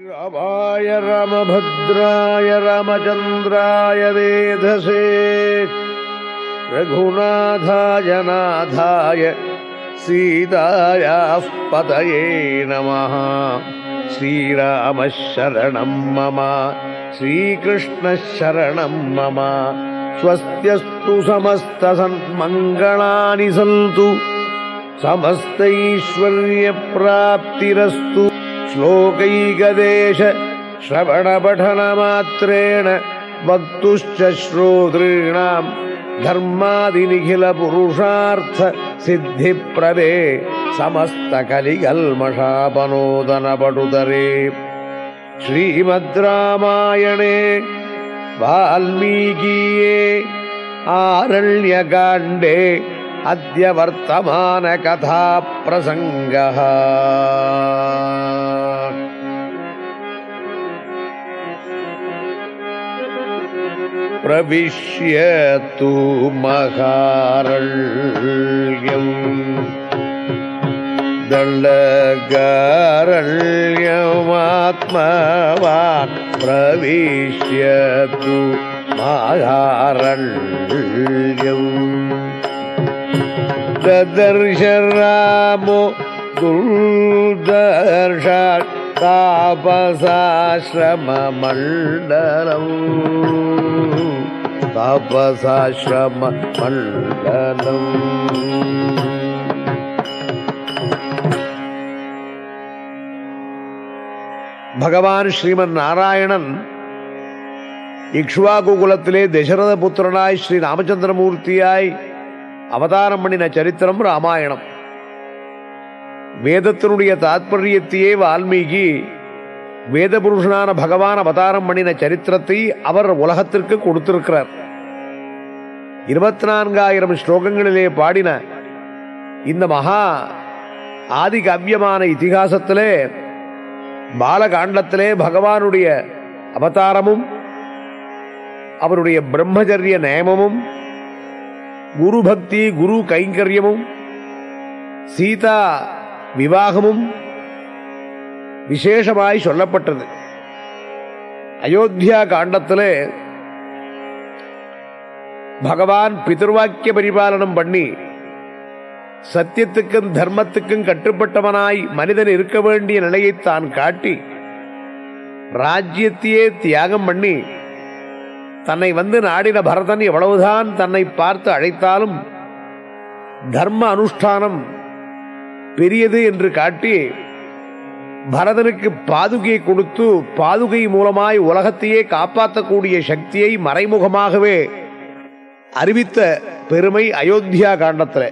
रामाय रामभद्राय रामचन्द्राय वेधसे रघुनाथाय नाथाय सीतायाः पतये नमः श्रीरामः शरणं मम श्रीकृष्णः शरणं मम स्वस्त्यस्तु समस्तसन्मङ्गलानि सन्तु समस्तैश्वर्यप्राप्तिरस्तु श्लोकैकदेश श्रवणपठनमात्रेण वक्तुश्च श्रोतॄणाम् धर्मादिनिखिलपुरुषार्थ सिद्धिप्रदे समस्तकलिकल्मषापनोदनपटुतरे श्रीमद् रामायणे वाल्मीकीये आरण्यकाण्डे अद्य वर्तमानकथाप्रसङ्गः प्रविश्यतु महारण्यम् दण्डकारण्यमात्मवान् प्रविश्यतु महारण्यम् ददर्श रामो दुर्दर्श तापसाश्रममण्डलम् तापसाश्रममण्डलम् பகவான் ஸ்ரீமன் நாராயணன் இக்ஷ்வாகு குலத்திலே தசரத புத்திரனாய் ஸ்ரீ ராமச்சந்திரமூர்த்தியாய் அவதாரம் பண்ணின சரித்திரம் ராமாயணம் வேதத்தினுடைய தாத்பரியத்தையே வால்மீகி வேத புருஷனான பகவான் அவதாரம் பண்ணின சரித்திரத்தை அவர் உலகத்திற்கு கொடுத்திருக்கிறார் இருபத்தி நான்காயிரம் ஸ்லோகங்களிலே பாடின இந்த மகா ஆதி காவியமான இதிகாசத்திலே பாலகாண்டத்திலே பகவானுடைய அவதாரமும் அவருடைய பிரம்மச்சரிய நேமமும் குரு பக்தி குரு கைங்கரியமும் சீதா விவாகமும் விசேஷமாய் சொல்லப்பட்டது அயோத்தியா காண்டத்திலே பகவான் பிதர்வாக்கிய பரிபாலனம் பண்ணி சத்தியத்துக்கும் தர்மத்துக்கும் கட்டுப்பட்டவனாய் மனிதன் இருக்க வேண்டிய நிலையை தான் காட்டி ராஜ்யத்தையே தியாகம் பண்ணி தன்னை வந்து நாடின பரதன் எவ்வளவுதான் தன்னை பார்த்து அழைத்தாலும் தர்ம அனுஷ்டானம் பெரியது என்று காட்டி பரதனுக்கு பாதுகையை கொடுத்து பாதுகை மூலமாய் உலகத்தையே காப்பாற்றக்கூடிய சக்தியை மறைமுகமாகவே அறிவித்த பெருமை அயோத்தியா காண்டத்தில்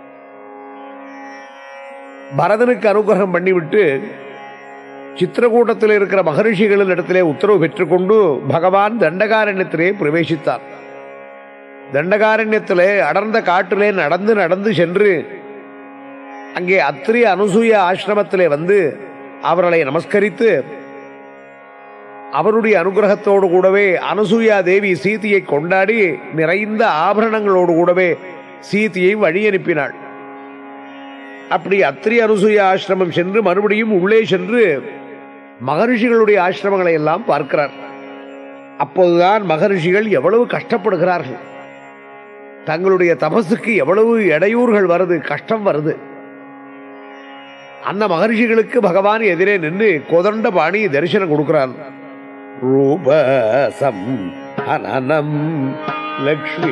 பரதனுக்கு அனுகிரகம் பண்ணிவிட்டு சித்திரக்கூட்டத்தில் இருக்கிற மகரிஷிகளின் இடத்திலே உத்தரவு பெற்றுக்கொண்டு பகவான் தண்டகாரண்யத்திலே பிரவேசித்தார் தண்டகாரண்யத்திலே அடர்ந்த காட்டிலே நடந்து நடந்து சென்று அங்கே அத்திரி அனுசூய ஆசிரமத்திலே வந்து அவர்களை நமஸ்கரித்து அவருடைய அனுகிரகத்தோடு கூடவே அனுசூயா தேவி சீதையை கொண்டாடி நிறைந்த ஆபரணங்களோடு கூடவே சீதையை வழி அனுப்பினாள் அப்படி அத்திரி அனுசூய ஆசிரமம் சென்று மறுபடியும் உள்ளே சென்று மகரிஷிகளுடைய ஆசிரமங்களை எல்லாம் பார்க்கிறார் அப்போதுதான் மகரிஷிகள் எவ்வளவு கஷ்டப்படுகிறார்கள் தங்களுடைய தபசுக்கு எவ்வளவு இடையூறுகள் வருது கஷ்டம் வருது அந்த மகரிஷிகளுக்கு பகவான் எதிரே நின்று கோதண்ட பாணி தரிசனம் கொடுக்கிறான் ரூபசம் அனனம் லக்ஷ்மி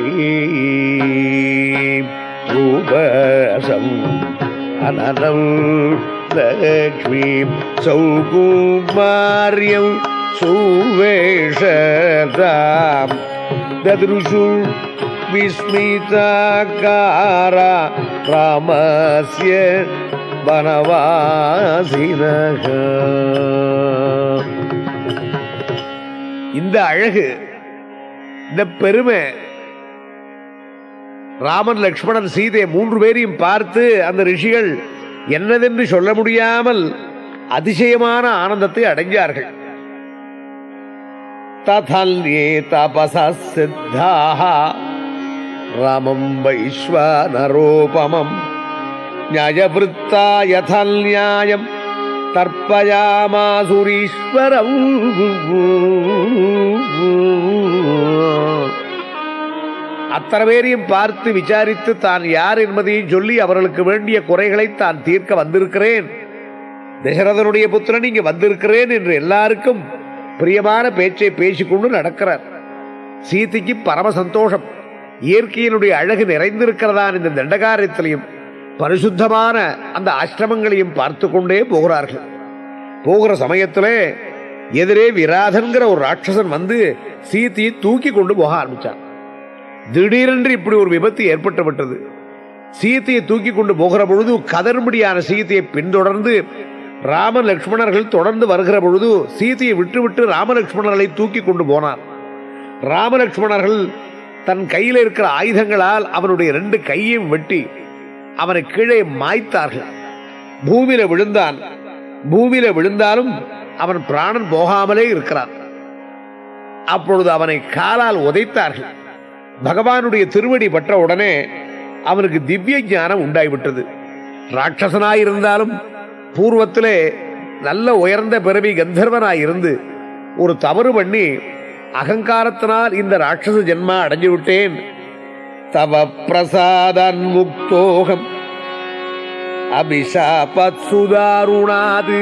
ரூபசம் அனனம் லக்ஷ்மி சௌகுமாரியம் சுவேஷதாம் தத்ருஷு விஸ்மிதாகாரா ராமஸ்ய வனவாசினக இந்த அழகு இந்த பெருமை ராமன் லக்ஷ்மணன் சீதை மூன்று பேரையும் பார்த்து அந்த ரிஷிகள் என்னதென்று சொல்ல முடியாமல் அதிசயமான ஆனந்தத்தை அடைஞ்சார்கள் ததல்யே தபச சித்தாக ராமம் வைஸ்வநரோபமம் न्यायवृत्ता यथा न्यायम् தற்பயாமாசுரீஸ்வரம் அத்தனை பேரையும் பார்த்து விசாரித்து தான் யார் என்பதையும் சொல்லி அவர்களுக்கு வேண்டிய குறைகளை தான் தீர்க்க வந்திருக்கிறேன் தசரதனுடைய புத்திரன் இங்க வந்திருக்கிறேன் என்று எல்லாருக்கும் பிரியமான பேச்சை பேசிக்கொண்டு நடக்கிறார் சீதைக்கு பரம சந்தோஷம் இயற்கையினுடைய அழகு நிறைந்திருக்கிறதான் இந்த தண்டகாரத்திலையும் பரிசுத்தமான அந்த ஆசிரமங்களையும் பார்த்து கொண்டே போகிறார்கள் போகிற சமயத்திலே எதிரே விராதன்கிற ஒரு ராட்சசன் வந்து சீத்தையை தூக்கி கொண்டு போக ஆரம்பிச்சான் திடீரென்று இப்படி ஒரு விபத்து ஏற்பட்டு விட்டது சீத்தையை தூக்கி கொண்டு போகிற பொழுது கதறும்படியான சீத்தையை பின்தொடர்ந்து ராம லக்ஷ்மணர்கள் தொடர்ந்து வருகிற பொழுது சீதையை விட்டுவிட்டு ராம லக்ஷ்மணர்களை தூக்கி கொண்டு போனார் ராம லக்ஷ்மணர்கள் தன் கையில் இருக்கிற ஆயுதங்களால் அவனுடைய ரெண்டு கையையும் வெட்டி அவனை கீழே மாய்த்தார்கள் பூமியில விழுந்தான் பூமியில விழுந்தாலும் அவன் பிராணன் போகாமலே இருக்கிறான் அப்பொழுது அவனை காலால் உதைத்தார்கள் பகவானுடைய திருவடி பற்ற உடனே அவனுக்கு திவ்ய ஞானம் உண்டாய்விட்டது ராட்சசனாயிருந்தாலும் பூர்வத்திலே நல்ல உயர்ந்த பிறவி கந்தர்வனாய் இருந்து ஒரு தவறு பண்ணி அகங்காரத்தினால் இந்த ராட்சச ஜென்மா அடைஞ்சு விட்டேன் தவ பிரசாதன் முக்தோகம் அபிஷாபத் சுதாருணாது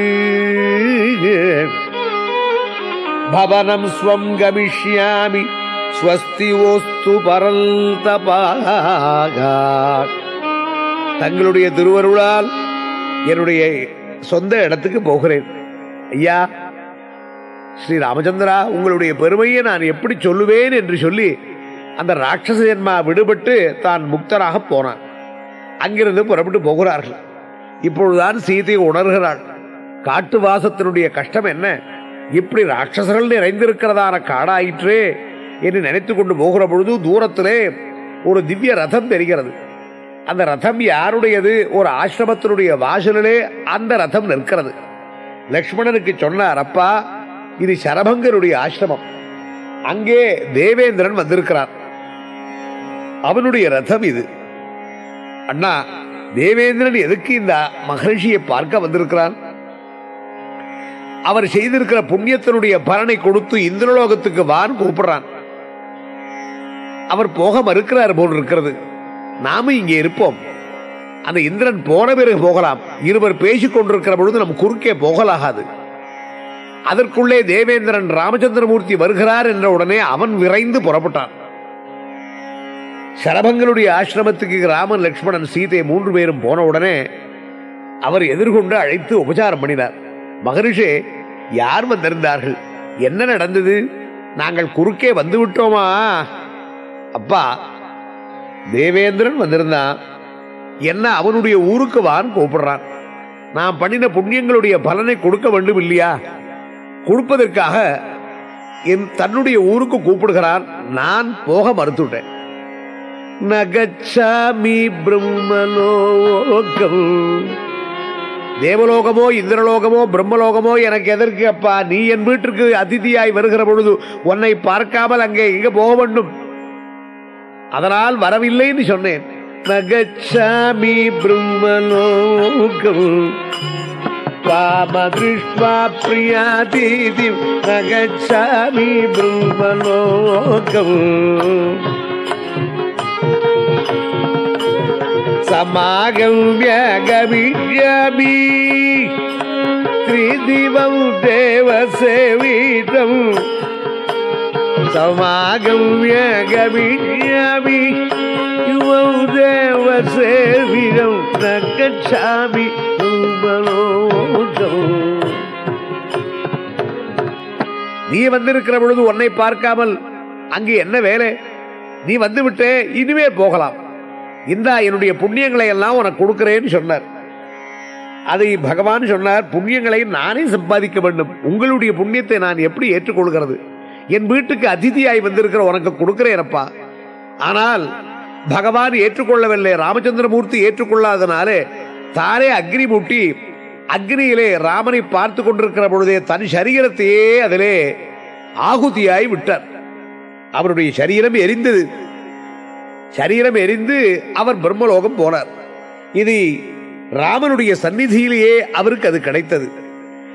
பவனம் ஸ்வம் கமிஷ்யாமி ஸ்வஸ்தி ஓஸ்து பரல்தபாக தங்களுடைய திருவருளால் என்னுடைய சொந்த இடத்துக்கு போகிறேன் ஐயா ஸ்ரீ ராமச்சந்திரா உங்களுடைய பெருமையை நான் எப்படி சொல்லுவேன் என்று சொல்லி அந்த ராட்சச ஜென்மா விடுபட்டு தான் முக்தராக போனான் அங்கிருந்து புறப்பட்டு போகிறார்கள் இப்பொழுதுதான் சீதை உணர்கிறாள் காட்டு வாசத்தினுடைய கஷ்டம் என்ன இப்படி ராட்சசர்கள் நிறைந்திருக்கிறதான காடாயிற்றே என்று நினைத்து கொண்டு போகிற பொழுது தூரத்திலே ஒரு திவ்ய ரதம் தெரிகிறது அந்த ரதம் யாருடையது ஒரு ஆசிரமத்தினுடைய வாசலிலே அந்த ரதம் நிற்கிறது லக்ஷ்மணனுக்கு சொன்னார் அப்பா இது சரபங்கருடைய ஆசிரமம் அங்கே தேவேந்திரன் வந்திருக்கிறார் அவனுடைய ரதம் இது அண்ணா தேவேந்திரன் எதுக்கு இந்த மகர்ஷியை பார்க்க வந்திருக்கிறான் அவர் செய்திருக்கிற புண்ணியத்தினுடைய பலனை கொடுத்து இந்திரலோகத்துக்கு வான் கூப்பிடுறான் அவர் போக மறுக்கிறார் போல் இருக்கிறது நாம இங்கே இருப்போம் அந்த இந்திரன் போன பிறகு போகலாம் இருவர் பேசிக் கொண்டிருக்கிற பொழுது நம் குறுக்கே போகலாகாது அதற்குள்ளே தேவேந்திரன் ராமச்சந்திரமூர்த்தி வருகிறார் என்ற உடனே அவன் விரைந்து புறப்பட்டான் சரபங்களுடைய ஆசிரமத்துக்கு ராமன் லக்ஷ்மணன் சீதை மூன்று பேரும் போன உடனே அவர் எதிர்கொண்டு அழைத்து உபச்சாரம் பண்ணினார் மகரிஷே யார் வந்திருந்தார்கள் என்ன நடந்தது நாங்கள் குறுக்கே வந்து விட்டோமா அப்பா தேவேந்திரன் வந்திருந்தான் என்ன அவனுடைய ஊருக்கு வான் கூப்பிடுறான் நான் பண்ணின புண்ணியங்களுடைய பலனை கொடுக்க வேண்டும் இல்லையா கொடுப்பதற்காக என் தன்னுடைய ஊருக்கு கூப்பிடுகிறான் நான் போக மறுத்துட்டேன் நகச்சாமி பிரம்மலோகம் தேவலோகமோ இந்திரலோகமோ பிரம்மலோகமோ எனக்கு எதற்கு அப்பா நீ என் வீட்டிற்கு அதிதியாய் வருகிற பொழுது உன்னை பார்க்காமல் அங்கே எங்க போக வேண்டும் அதனால் வரவில்லைன்னு சொன்னேன் நகச்சாமி பிரம்மலோகம் காமகிருஷ்ணா பிரியா தீதி நகச்சாமி பிரம்மலோகம் சமாகவ்ய கவிஷ்யாமி திரிதிவம் தேவ சேவீதம் சமாகவ்ய கவிஷ்யாமி யுவம் தேவ சேவிதம் நகச்சாமி நீ வந்திருக்கிற பொழுது உன்னை பார்க்காமல் அங்கே என்ன வேலை நீ வந்து விட்டே இனிமே போகலாம் இந்தா என்னுடைய புண்ணியங்களை எல்லாம் உனக்கு கொடுக்கிறேன்னு சொன்னார் அதை பகவான் சொன்னார் புண்ணியங்களை நானே சம்பாதிக்க வேண்டும் உங்களுடைய புண்ணியத்தை நான் எப்படி ஏற்றுக்கொள்கிறது என் வீட்டுக்கு அதிதியாய் வந்திருக்கிற உனக்கு கொடுக்கிறேனப்பா ஆனால் பகவான் ஏற்றுக்கொள்ளவில்லை ராமச்சந்திரமூர்த்தி ஏற்றுக்கொள்ளாதனாலே தாரே அக்னி மூட்டி அக்னியிலே ராமனை பார்த்து கொண்டிருக்கிற பொழுதே தன் சரீரத்தையே அதிலே ஆகுதியாய் விட்டார் அவருடைய சரீரம் எரிந்தது சரீரம் எரிந்து அவர் பிரம்மலோகம் போனார் இது ராமனுடைய சந்நிதியிலேயே அவருக்கு அது கிடைத்தது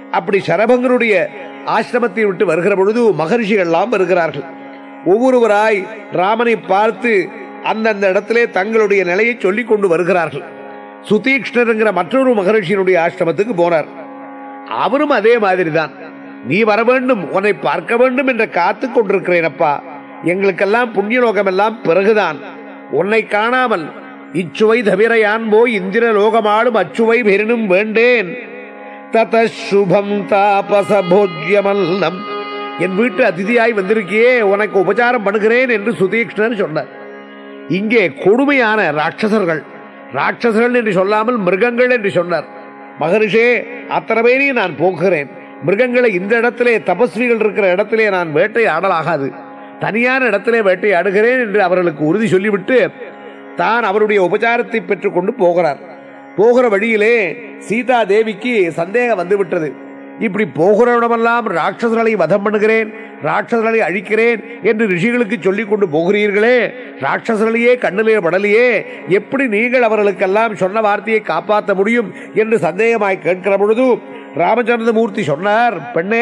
அப்படி சரபங்கனுடைய ஆசிரமத்தை விட்டு வருகிற பொழுது மகர்ஷிகள்லாம் வருகிறார்கள் ஒவ்வொருவராய் ராமனை பார்த்து அந்தந்த இடத்திலே தங்களுடைய நிலையை சொல்லிக் கொண்டு வருகிறார்கள் சுதீக்ஷ்ணருங்கிற மற்றொரு மகரிஷியினுடைய ஆசிரமத்துக்கு போனார் அவரும் அதே மாதிரிதான் நீ வர வேண்டும் உன்னை பார்க்க வேண்டும் என்று காத்து கொண்டிருக்கிறேன் அப்பா எங்களுக்கெல்லாம் புண்ணியலோகம் எல்லாம் பிறகுதான் உன்னை காணாமல் இச்சுவை தவிர யான் போய் இந்திர லோகமாடும் அச்சுவை பெரினும் வேண்டேன் தத சுபம் தாபச போஜ்யமல்லம் என் வீட்டு அதிதியாய் வந்திருக்கியே உனக்கு உபச்சாரம் பண்ணுகிறேன் என்று சுதீக்ஷ்ணர் சொன்னார் இங்கே கொடுமையான ராட்சசர்கள் ராட்சசர்கள் என்று சொல்லாமல் மிருகங்கள் என்று சொன்னார் மகரிஷே அத்தனை பேரையும் நான் போக்குகிறேன் மிருகங்களை இந்த இடத்திலே தபஸ்விகள் இருக்கிற இடத்திலே நான் வேட்டையாடலாகாது தனியான இடத்திலே வேட்டையாடுகிறேன் என்று அவர்களுக்கு உறுதி சொல்லிவிட்டு தான் அவருடைய உபச்சாரத்தை பெற்றுக்கொண்டு போகிறார் போகிற வழியிலே சீதா தேவிக்கு சந்தேகம் வந்து விட்டது இப்படி போகிற இடமெல்லாம் ராட்சசர்களை வதம் பண்ணுகிறேன் ராட்சசர்களை அழிக்கிறேன் என்று ரிஷிகளுக்கு சொல்லிக் கொண்டு போகிறீர்களே ராட்சசர்களையே கண்ணிலே படலையே எப்படி நீங்கள் அவர்களுக்கெல்லாம் சொன்ன வார்த்தையை காப்பாற்ற முடியும் என்று சந்தேகமாய் கேட்கிற பொழுது ராமச்சந்திரமூர்த்தி சொன்னார் பெண்ணே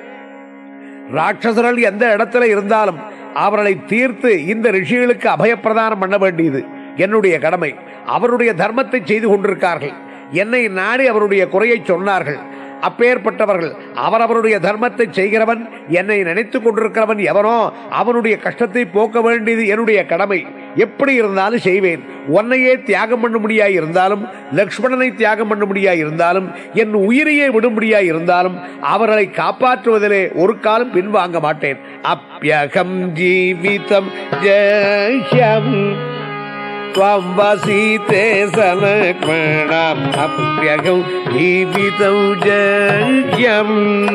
ராட்சசர்கள் எந்த இடத்துல இருந்தாலும் அவர்களை தீர்த்து இந்த ரிஷிகளுக்கு அபயப்பிரதானம் பண்ண வேண்டியது என்னுடைய கடமை அவருடைய தர்மத்தை செய்து கொண்டிருக்கார்கள் என்னை நாடி அவருடைய குறையை சொன்னார்கள் அப்பேற்பட்டவர்கள் அவரவருடைய தர்மத்தை செய்கிறவன் என்னை நினைத்துக் கொண்டிருக்கிறவன் எவனோ அவனுடைய கஷ்டத்தை போக்க வேண்டியது என்னுடைய கடமை எப்படி இருந்தாலும் செய்வேன் உன்னையே தியாகம் பண்ண முடியாய் இருந்தாலும் லக்ஷ்மணனை தியாகம் பண்ண முடியாய் இருந்தாலும் என் உயிரையே விடும்படியாய் இருந்தாலும் அவர்களை காப்பாற்றுவதிலே ஒரு காலம் பின்வாங்க மாட்டேன் அப்பியகம் ஜீவிதம் ஜெயம் त्वं वसीते सलक्ष्मणाम् अप्यगौ जीवितौ जयम्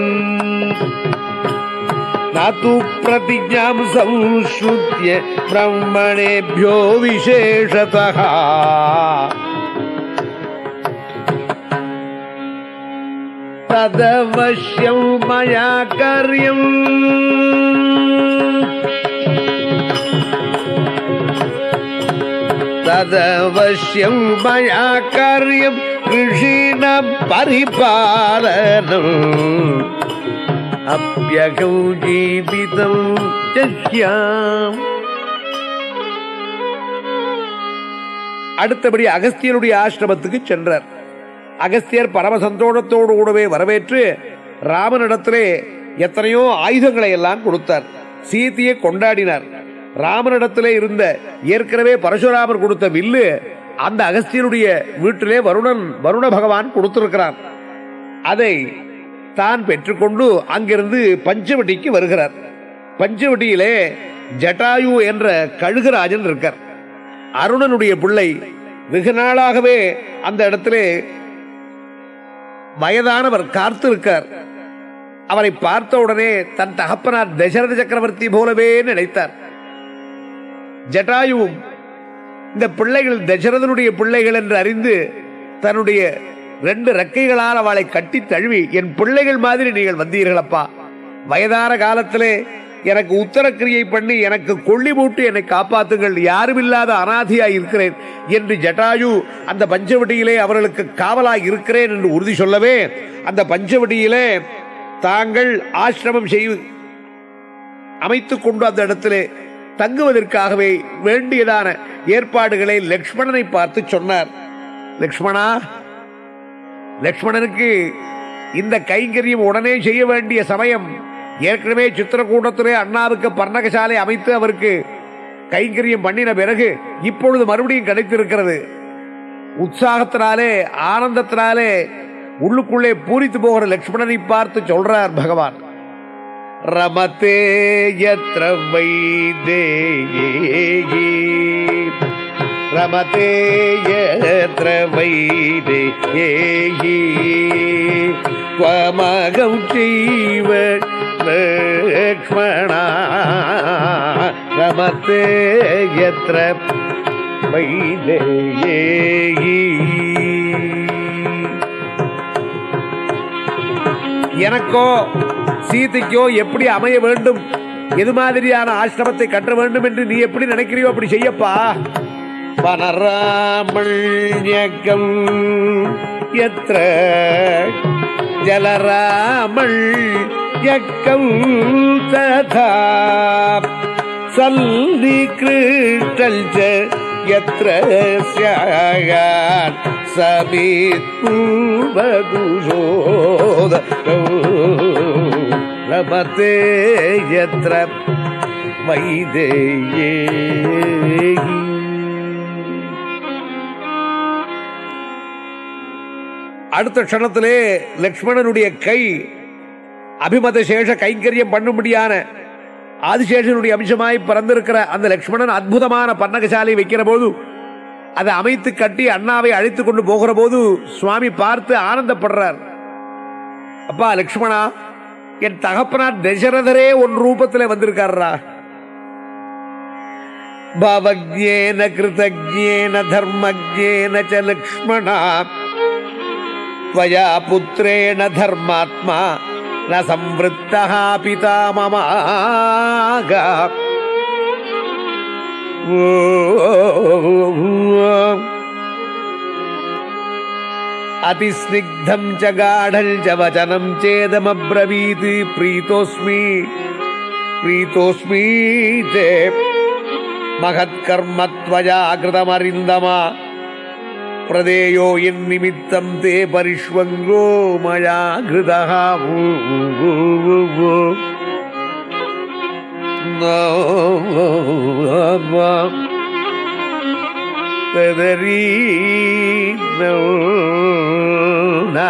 न तु प्रतिज्ञां संश्रुत्य ब्रह्मणेभ्यो विशेषतः तदवश्यं मया कार्यम् तदवश्यं मया कार्यं ऋषीणां परिपालनम् अप्यगौ जीवितं जह्याम् அடுத்தபடி அகஸ்தியருடைய ஆசிரமத்துக்கு சென்றார் அகஸ்தியர் பரம சந்தோஷத்தோடு கூடவே வரவேற்று ராமனிடத்திலே எத்தனையோ ஆயுதங்களை எல்லாம் கொடுத்தார் சீதையை கொண்டாடினார் ராமனிடத்திலே இருந்த ஏற்கனவே பரசுராமர் கொடுத்த வில்லு அந்த அகஸ்தியருடைய வீட்டிலே வருணன் வருண பகவான் கொடுத்திருக்கிறார் அதை தான் பெற்றுக்கொண்டு அங்கிருந்து பஞ்சவட்டிக்கு வருகிறார் பஞ்சவட்டியிலே ஜட்டாயு என்ற கழுகுராஜன் இருக்கார் அருணனுடைய பிள்ளை வெகு நாளாகவே அந்த இடத்திலே வயதானவர் காத்திருக்கார் அவரை பார்த்த உடனே தன் தகப்பனார் தசரத சக்கரவர்த்தி போலவே நினைத்தார் ஜட்டாயுவும் இந்த பிள்ளைகள் தசரதனுடைய பிள்ளைகள் என்று அறிந்து தன்னுடைய ரெண்டு ரெக்கைகளால் அவளை கட்டி தழுவி என் பிள்ளைகள் மாதிரி நீங்கள் வந்தீர்களப்பா வயதான காலத்திலே எனக்கு உத்தரக்கிரியை பண்ணி எனக்கு கொள்ளி மூட்டு என்னை காப்பாத்துங்கள் யாருமில்லாத அனாதியாய் இருக்கிறேன் என்று ஜட்டாயு அந்த பஞ்சவடியிலே அவர்களுக்கு காவலாய் இருக்கிறேன் என்று உறுதி சொல்லவே அந்த பஞ்சவடியிலே தாங்கள் ஆசிரமம் செய்து அமைத்துக் கொண்டு அந்த இடத்திலே தங்குவதற்காகவே வேண்டியதான ஏற்பாடுகளை லக்ஷ்மணனை பார்த்து சொன்னார் லக்ஷ்மணா லக்ஷ்மணனுக்கு இந்த கைங்கரியம் உடனே செய்ய வேண்டிய சமயம் ஏற்கனவே சித்திரக்கூடத்திலே அண்ணாவுக்கு பர்ணகசாலை அமைத்து அவருக்கு கைங்கரியம் பண்ணின பிறகு இப்பொழுது மறுபடியும் கிடைத்திருக்கிறது உற்சாகத்தினாலே ஆனந்தத்தினாலே உள்ளுக்குள்ளே பூரித்து போகிற லக்ஷ்மணனை பார்த்து சொல்றார் பகவான் ரமதே யத்ர வைதேகி ரமதே யத்ர வைதேகி त्वमगं चैव लक्ष्मणा रमते यत्र वैदेयी எனக்கோ சீதைக்கோ எப்படி அமைய வேண்டும் எது மாதிரியான ஆசிரமத்தை கட்ட வேண்டும் என்று நீ எப்படி நினைக்கிறியோ அப்படி செய்யப்பா வனராமண்யகம் எத்திர ஜலராமல் யக்கம் ததா சல்லி கிருஷ்டல் ச யத்ர ஸ்யாயான் சமீத் பூர்வகுஷோத ரமதே யத்ர வைதேயே அடுத்த க்ஷணத்திலே லக்ஷ்மணனுடைய கை அபிமத சேஷ கைங்கரியம் பண்ணும்படியான ஆதிசேஷனுடைய அம்சமாய் பிறந்திருக்கிற அந்த லக்ஷ்மணன் அற்புதமான பன்னகசாலை வைக்கிற போது அதை அமைத்து கட்டி அண்ணாவை அழைத்து கொண்டு போகிற போது சுவாமி பார்த்து ஆனந்தப்படுறார் அப்பா லக்ஷ்மணா என் தகப்பனார் தசரதரே ஒன் ரூபத்தில் வந்திருக்காரா பவஜேன கிருதஜேன தர்மஜேன ச லக்ஷ்மணா त्वया पुत्रेण धर्मात्मा न संवृत्तः पिता ममाग अतिस्निग्धं च गाढं च वचनं चेदमब्रवीत् प्रीतोऽस्मि प्रीतोऽस्मि ते महत्कर्म त्वया कृतमरिन्दमा प्रदेयो यन्निमित्तं ते परिष्वङ्गो मया घृतः तदरी ना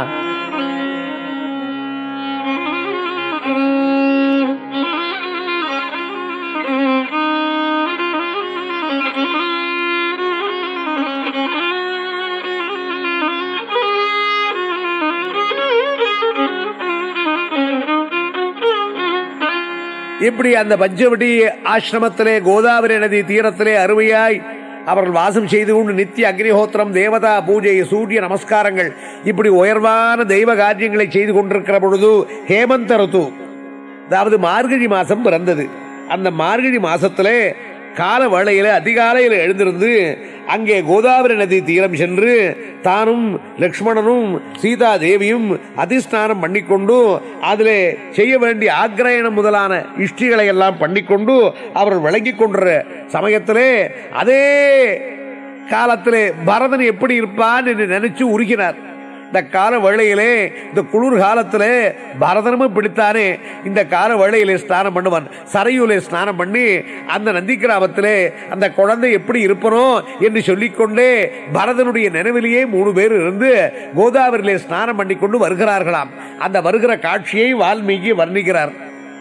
இப்படி அந்த பஞ்சவடி ஆசிரமத்திலே கோதாவரி நதி தீரத்திலே அருமையாய் அவர்கள் வாசம் செய்து கொண்டு நித்திய அக்னிஹோத்திரம் தேவதா பூஜை சூரிய நமஸ்காரங்கள் இப்படி உயர்வான தெய்வ காரியங்களை செய்து கொண்டிருக்கிற பொழுது ஹேமந்த ருத்து அதாவது மார்கழி மாசம் பிறந்தது அந்த மார்கழி மாசத்திலே கால வேளையில அதிகாலையில் எழுந்திருந்து அங்கே கோதாவரி நதி தீரம் சென்று தானும் லக்ஷ்மணனும் சீதா தேவியும் அதிஸ்நானம் பண்ணிக்கொண்டு அதிலே செய்ய வேண்டிய ஆக்ரயணம் முதலான இஷ்டிகளை எல்லாம் பண்ணிக்கொண்டு அவர் விளங்கிக் கொண்ட சமயத்திலே அதே காலத்திலே பரதன் எப்படி இருப்பான் என்று நினைச்சு உருகினார் இந்த கால வேளையிலே இந்த குளிர் காலத்திலே பரதனமும் பிடித்தானே இந்த கால வேளையிலே ஸ்நானம் பண்ணுவான் சரையூலே ஸ்நானம் பண்ணி அந்த நந்தி கிராமத்திலே அந்த குழந்தை எப்படி இருப்பனோ என்று சொல்லிக்கொண்டே பரதனுடைய நினைவிலேயே மூணு பேர் இருந்து கோதாவரியிலே ஸ்நானம் பண்ணி கொண்டு வருகிறார்களாம் அந்த வருகிற காட்சியை வால்மீகி வர்ணிக்கிறார்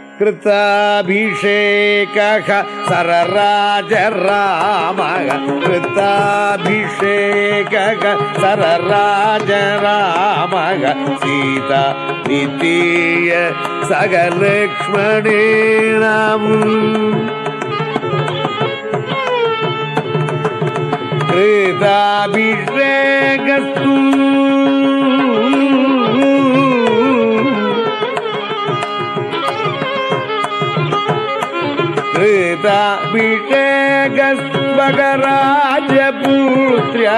कृताभिषेकः सरराज रामः कृताभिषेकः सरराज रामः सीता द्वितीय सगलक्ष्मणेनाम् कृताभिषेकस्तु कृताभिषेकस्वगराजपुत्र्या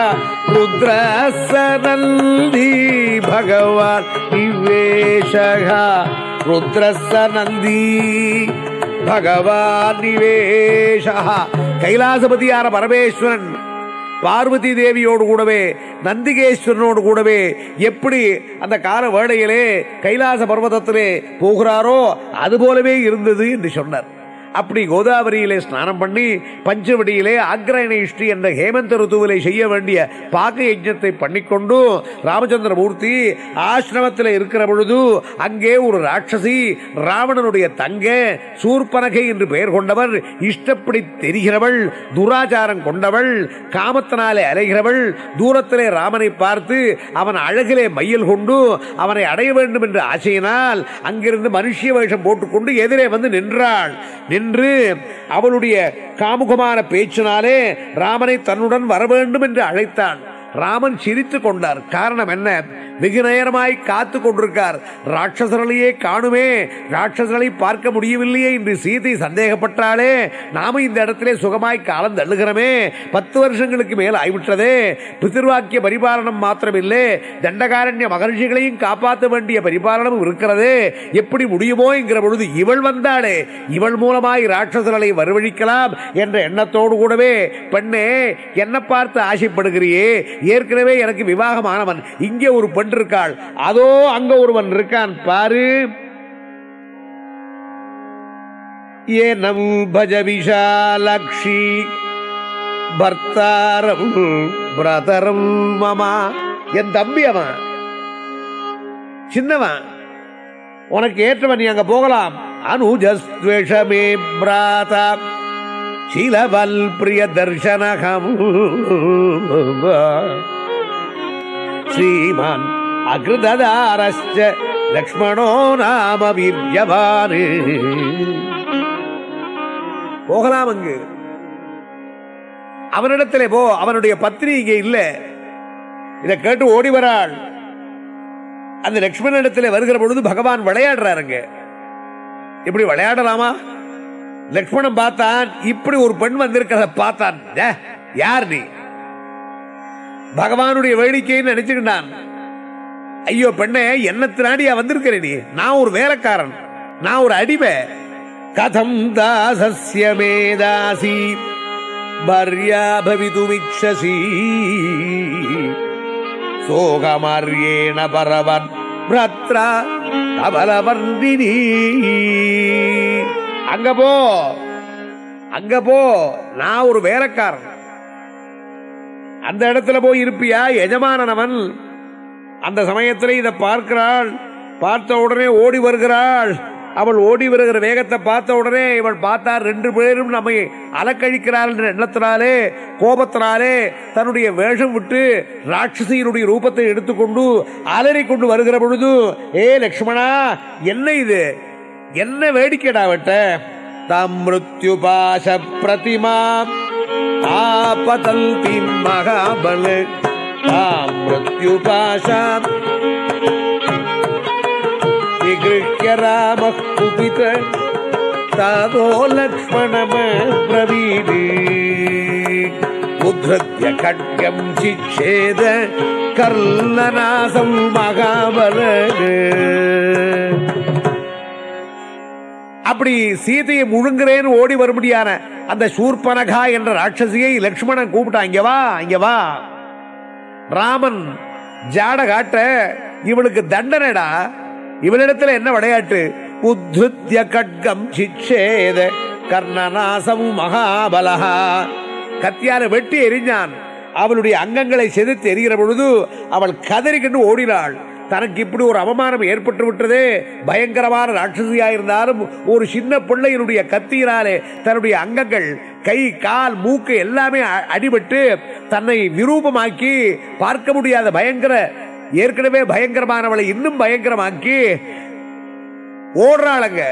रुद्रसनन्दी भगवान् निवेशः रुद्रसनन्दी பகவான் நிவேஷா கைலாசபதியான பரமேஸ்வரன் பார்வதி தேவியோடு கூடவே நந்திகேஸ்வரனோடு கூடவே எப்படி அந்த கால வேளையிலே கைலாச பர்வதத்திலே போகிறாரோ அதுபோலவே இருந்தது என்று சொன்னார் அப்படி கோதாவரியிலே ஸ்நானம் பண்ணி பஞ்சவடியிலே ஆக்ரயண இஷ்டி என்ற ஹேமந்த ருத்துவிலே செய்ய வேண்டிய பாக்க யஜ்ஞத்தை பண்ணிக்கொண்டு ராமச்சந்திரமூர்த்தி ஆசிரமத்தில் இருக்கிற பொழுது அங்கே ஒரு ராட்சசி ராவணனுடைய தங்க சூர்பனகை என்று பெயர் கொண்டவர் இஷ்டப்படி தெரிகிறவள் துராச்சாரம் கொண்டவள் காமத்தினாலே அலைகிறவள் தூரத்திலே ராமனை பார்த்து அவன் அழகிலே மையல் கொண்டு அவனை அடைய வேண்டும் என்ற ஆசையினால் அங்கிருந்து மனுஷிய வேஷம் போட்டுக்கொண்டு எதிரே வந்து நின்றாள் நின்று அவளுடைய காமுகமான பேச்சினாலே ராமனை தன்னுடன் வர வேண்டும் என்று அழைத்தான் ராமன் சிரித்து கொண்டார் காரணம் என்ன வெகு நேரமாய் காத்து கொண்டிருக்கார் ராட்சசர்களையே காணுமே ராட்சசர்களை பார்க்க முடியவில்லையே என்று சீதை சந்தேகப்பட்டாலே நாம இந்த இடத்திலே சுகமாய் காலம் தள்ளுகிறோமே பத்து வருஷங்களுக்கு மேல் ஆய்விட்டதே பிதிர்வாக்கிய பரிபாலனம் மாத்திரமில்லை தண்டகாரண்ய மகர்ஷிகளையும் காப்பாற்ற வேண்டிய பரிபாலனம் இருக்கிறது எப்படி முடியுமோ என்கிற பொழுது இவள் வந்தாளே இவள் மூலமாய் ராட்சசர்களை வரவழிக்கலாம் என்ற எண்ணத்தோடு கூடவே பெண்ணே என்ன பார்த்து ஆசைப்படுகிறியே ஏற்கனவே எனக்கு விவாகமானவன் இங்கே ஒரு பெண் இருக்காள் அதோ அங்க ஒருவன் இருக்கான் பாரு ஏனம் பஜ விஷாலக்ஷி பர்த்தாரம் பிரதரம் மமா என் தம்பி அவன் சின்னவன் உனக்கு ஏற்றவன் நீ அங்க போகலாம் அனுஜஸ்வேஷமே பிராதா शीलवल् प्रियदर्शनहम् श्रीमान् अकृतदारश्च लक्ष्मणो नाम वीर्यवान् போகலாம் அங்கு அவனிடத்திலே போ அவனுடைய பத்னி இங்கே இல்ல இதை கேட்டு ஓடி வராள் அந்த லக்ஷ்மணனிடத்திலே வருகிற பொழுது பகவான் விளையாடுறாருங்க இப்படி விளையாடலாமா லக்ஷ்மணன் பார்த்தான் இப்படி ஒரு பெண் வந்திருக்கிறத பார்த்தான் "டே, யார் நீ பகவானுடைய வேடிக்கைன்னு நினைச்சுக்கிட்டான் ஐயோ பெண்ணே என்ன திராடியா வந்திருக்கிற நீ நான் ஒரு வேலைக்காரன் நான் ஒரு அடிமை கதம் தாசஸ்ய மேதாசி பர்யா பவிதுமிச்சசி சோகமார்யேண பரவன் பிரத்ரா கபலவர்ணினி அங்க போ அங்க போ நான் ஒரு வேலைக்காரன் அந்த இடத்துல போய் இருப்பியா எஜமானனவன் அந்த சமயத்தில் இதை பார்க்கிறாள் பார்த்த உடனே ஓடி வருகிறாள் அவள் ஓடி வருகிற வேகத்தை பார்த்த உடனே இவள் பார்த்தார் ரெண்டு பேரும் நம்மை அலக்கழிக்கிறாள் என்ற எண்ணத்தினாலே கோபத்தினாலே தன்னுடைய வேஷம் விட்டு ராட்சசியினுடைய ரூபத்தை எடுத்துக்கொண்டு அலறி கொண்டு வருகிற பொழுது ஏ லக்ஷ்மணா என்ன இது என்ன வேடிக்கைடா விட்ட தம் மிருத்யுபாச பிரதிமா ஆபதந்தி மகாபல தாம் மிருத்யுபாசாம் विगृह्य रामः कुपित ततो लक्ष्मणमब्रवीत् उद्धृत्य खड्गम् चिच्छेद कर्लनासम् மகாபல அப்படி சீதையை முழுங்குறேன்னு ஓடி வரும்படியான அந்த சூர்பனகா என்ற ராட்சசியை லக்ஷ்மணன் கூப்பிட்டான் இங்க வா இங்க வா ராமன் ஜாட காட்ட இவளுக்கு தண்டனைடா இவளிடத்துல என்ன விளையாட்டு உத்ருத்ய கட்கம் சிச்சேத கர்ணநாசம் மகாபலஹா கத்தியால வெட்டி எரிஞ்சான் அவளுடைய அங்கங்களை செதுத்து எரிகிற பொழுது அவள் கதறிக்கொண்டு ஓடினாள் தனக்கு இப்படி ஒரு அவமானம் ஏற்பட்டு விட்டதே பயங்கரமான ராட்சசியா இருந்தாலும் ஒரு சின்ன பிள்ளையினுடைய கத்தியினாலே தன்னுடைய அங்கங்கள் கை கால் மூக்கு எல்லாமே அ- அடிபட்டு தன்னை விரூபமாக்கி பார்க்க முடியாத பயங்கர ஏற்கனவே பயங்கரமானவளை இன்னும் பயங்கரமாக்கி ஓடுறாளுங்க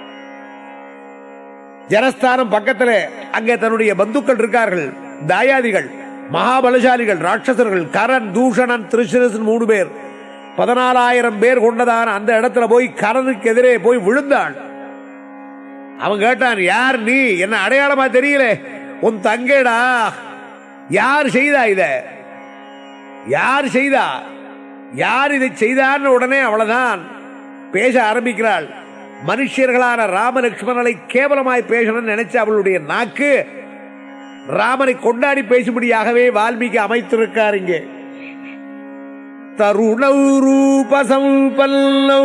ஜனஸ்தானம் பக்கத்துல அங்க தன்னுடைய பந்துக்கள் இருக்கார்கள் தாயாதிகள் மகாபலசாலிகள் ராட்சசர்கள் கரண் தூஷணன் திருஷரசன் மூணு பேர் பதினாலாயிரம் பேர் கொண்டதான அந்த இடத்துல போய் கரனுக்கு எதிரே போய் விழுந்தாள் அவன் கேட்டான் யார் நீ என்ன அடையாளமா தெரியல உன் தங்கேடா யார் செய்தா இத யார் செய்தா யார் இதை செய்தான்னு உடனே அவ்வளவுதான் பேச ஆரம்பிக்கிறாள் மனுஷர்களான ராம லட்சுமணனை கேவலமாய் பேசணும்னு நினைச்ச அவளுடைய நாக்கு ராமனை கொண்டாடி பேசும்படியாகவே வால்மீகி அமைத்திருக்கார் இங்கே தருணௌ ரூபசம்பல்லௌ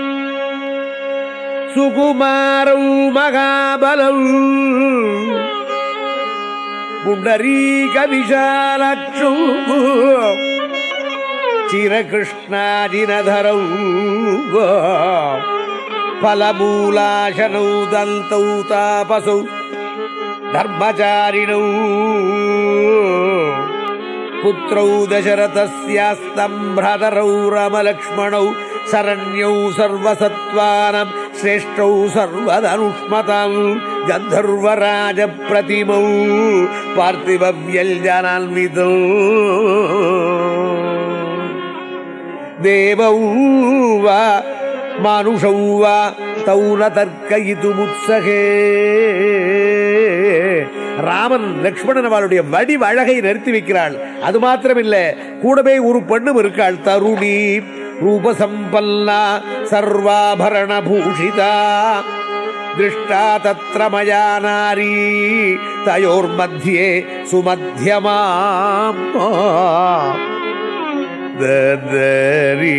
சுகுமாரௌ மகாபலௌ புண்டரீக விஷாலக்ஷு चिरकृष्णाजिनधरौ फलमूलाशनौ दन्तौ तापसौ धर्मचारिणौ पुत्रौ दशरथस्यास्तं भ्रातरौ रमलक्ष्मणौ शरण्यौ सर्वसत्त्वानां श्रेष्ठौ सर्वधनुष्मतां गन्धर्वराजप्रतिमौ पार्थिवव्यल्जनान्वितौ தேவௌ வா மானுஷௌ வா தௌன தர்க்கயிது முத்சகே ராமன் லக்ஷ்மணன் அவளுடைய வடிவ அழகை நிறுத்தி வைக்கிறாள் அது மாத்திரமில்ல கூடவே ஒரு பெண்ணும் இருக்காள் தருணி ரூபசம்பல்லா சர்வாபரண பூஷிதா दृष्टा तत्र मया नारी तयोर्मध्ये सुमध्यमाम् ददरी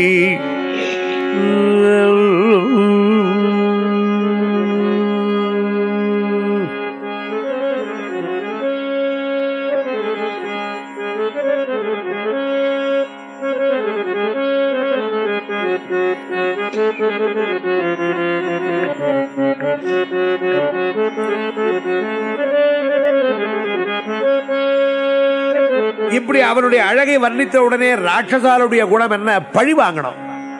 இப்படி அவனுடைய அழகை வர்ணித்த உடனே ராட்சசாலுடைய குணம் என்ன பழி வாங்கணும்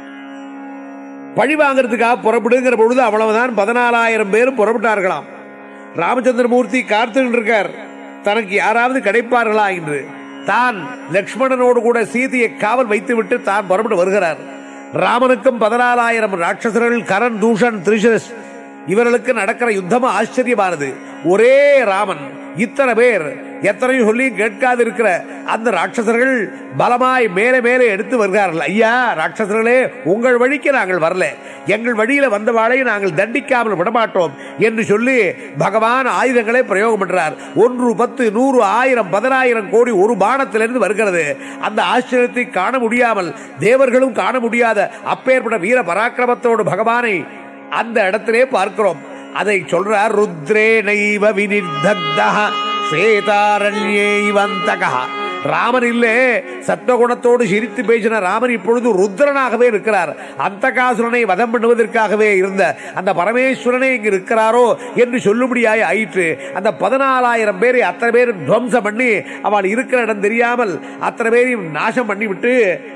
பழி வாங்குறதுக்காக புறப்படுங்கிற பொழுது அவ்வளவுதான் பதினாலாயிரம் பேரும் புறப்பட்டார்களாம் ராமச்சந்திரமூர்த்தி காத்துக்கிட்டு இருக்கார் தனக்கு யாராவது கிடைப்பார்களா என்று தான் லக்ஷ்மணனோடு கூட சீதையை காவல் வைத்துவிட்டு தான் புறப்பட்டு வருகிறார் ராமனுக்கும் பதினாலாயிரம் ராட்சசர்கள் கரண் தூஷன் திரிஷஸ் இவர்களுக்கு நடக்கிற யுத்தம் ஆச்சரியமானது ஒரே ராமன் இத்தனை பேர் எத்தனையும் சொல்லி கேட்காது இருக்கிற அந்த ராட்சசர்கள் பலமாய் மேலே மேலே எடுத்து வருகிறார்கள் ஐயா ராட்சசர்களே உங்கள் வழிக்கு நாங்கள் வரல எங்கள் வழியில வந்தவாளை நாங்கள் தண்டிக்காமல் விடமாட்டோம் என்று சொல்லி பகவான் ஆயுதங்களை பிரயோகம் பண்றார் ஒன்று பத்து நூறு ஆயிரம் பதினாயிரம் கோடி ஒரு பானத்திலிருந்து வருகிறது அந்த ஆச்சரியத்தை காண முடியாமல் தேவர்களும் காண முடியாத அப்பேற்பட்ட வீர பராக்கிரமத்தோடு பகவானை அந்த இடத்திலே பார்க்கிறோம் அதை சொல்றார் ருத்ரே நைவ வினிர்தக்தா ஸ்வேதாரண்யே வந்தகா ராமன் இல்லே சத்வகுணத்தோடு சிரித்து பேசின ராமன் இப்பொழுது ருத்ரனாகவே இருக்கிறார் அந்தகாசுரனை வதம் பண்ணுவதற்காகவே இருந்த அந்த பரமேஸ்வரனே இங்கு இருக்கிறாரோ என்று சொல்லும்படியாய் ஆயிற்று அந்த பதினாலாயிரம் பேரை அத்தனை பேரும் துவம்சம் பண்ணி அவள் இருக்கிற இடம் தெரியாமல் அத்தனை பேரையும் நாசம் பண்ணிவிட்டு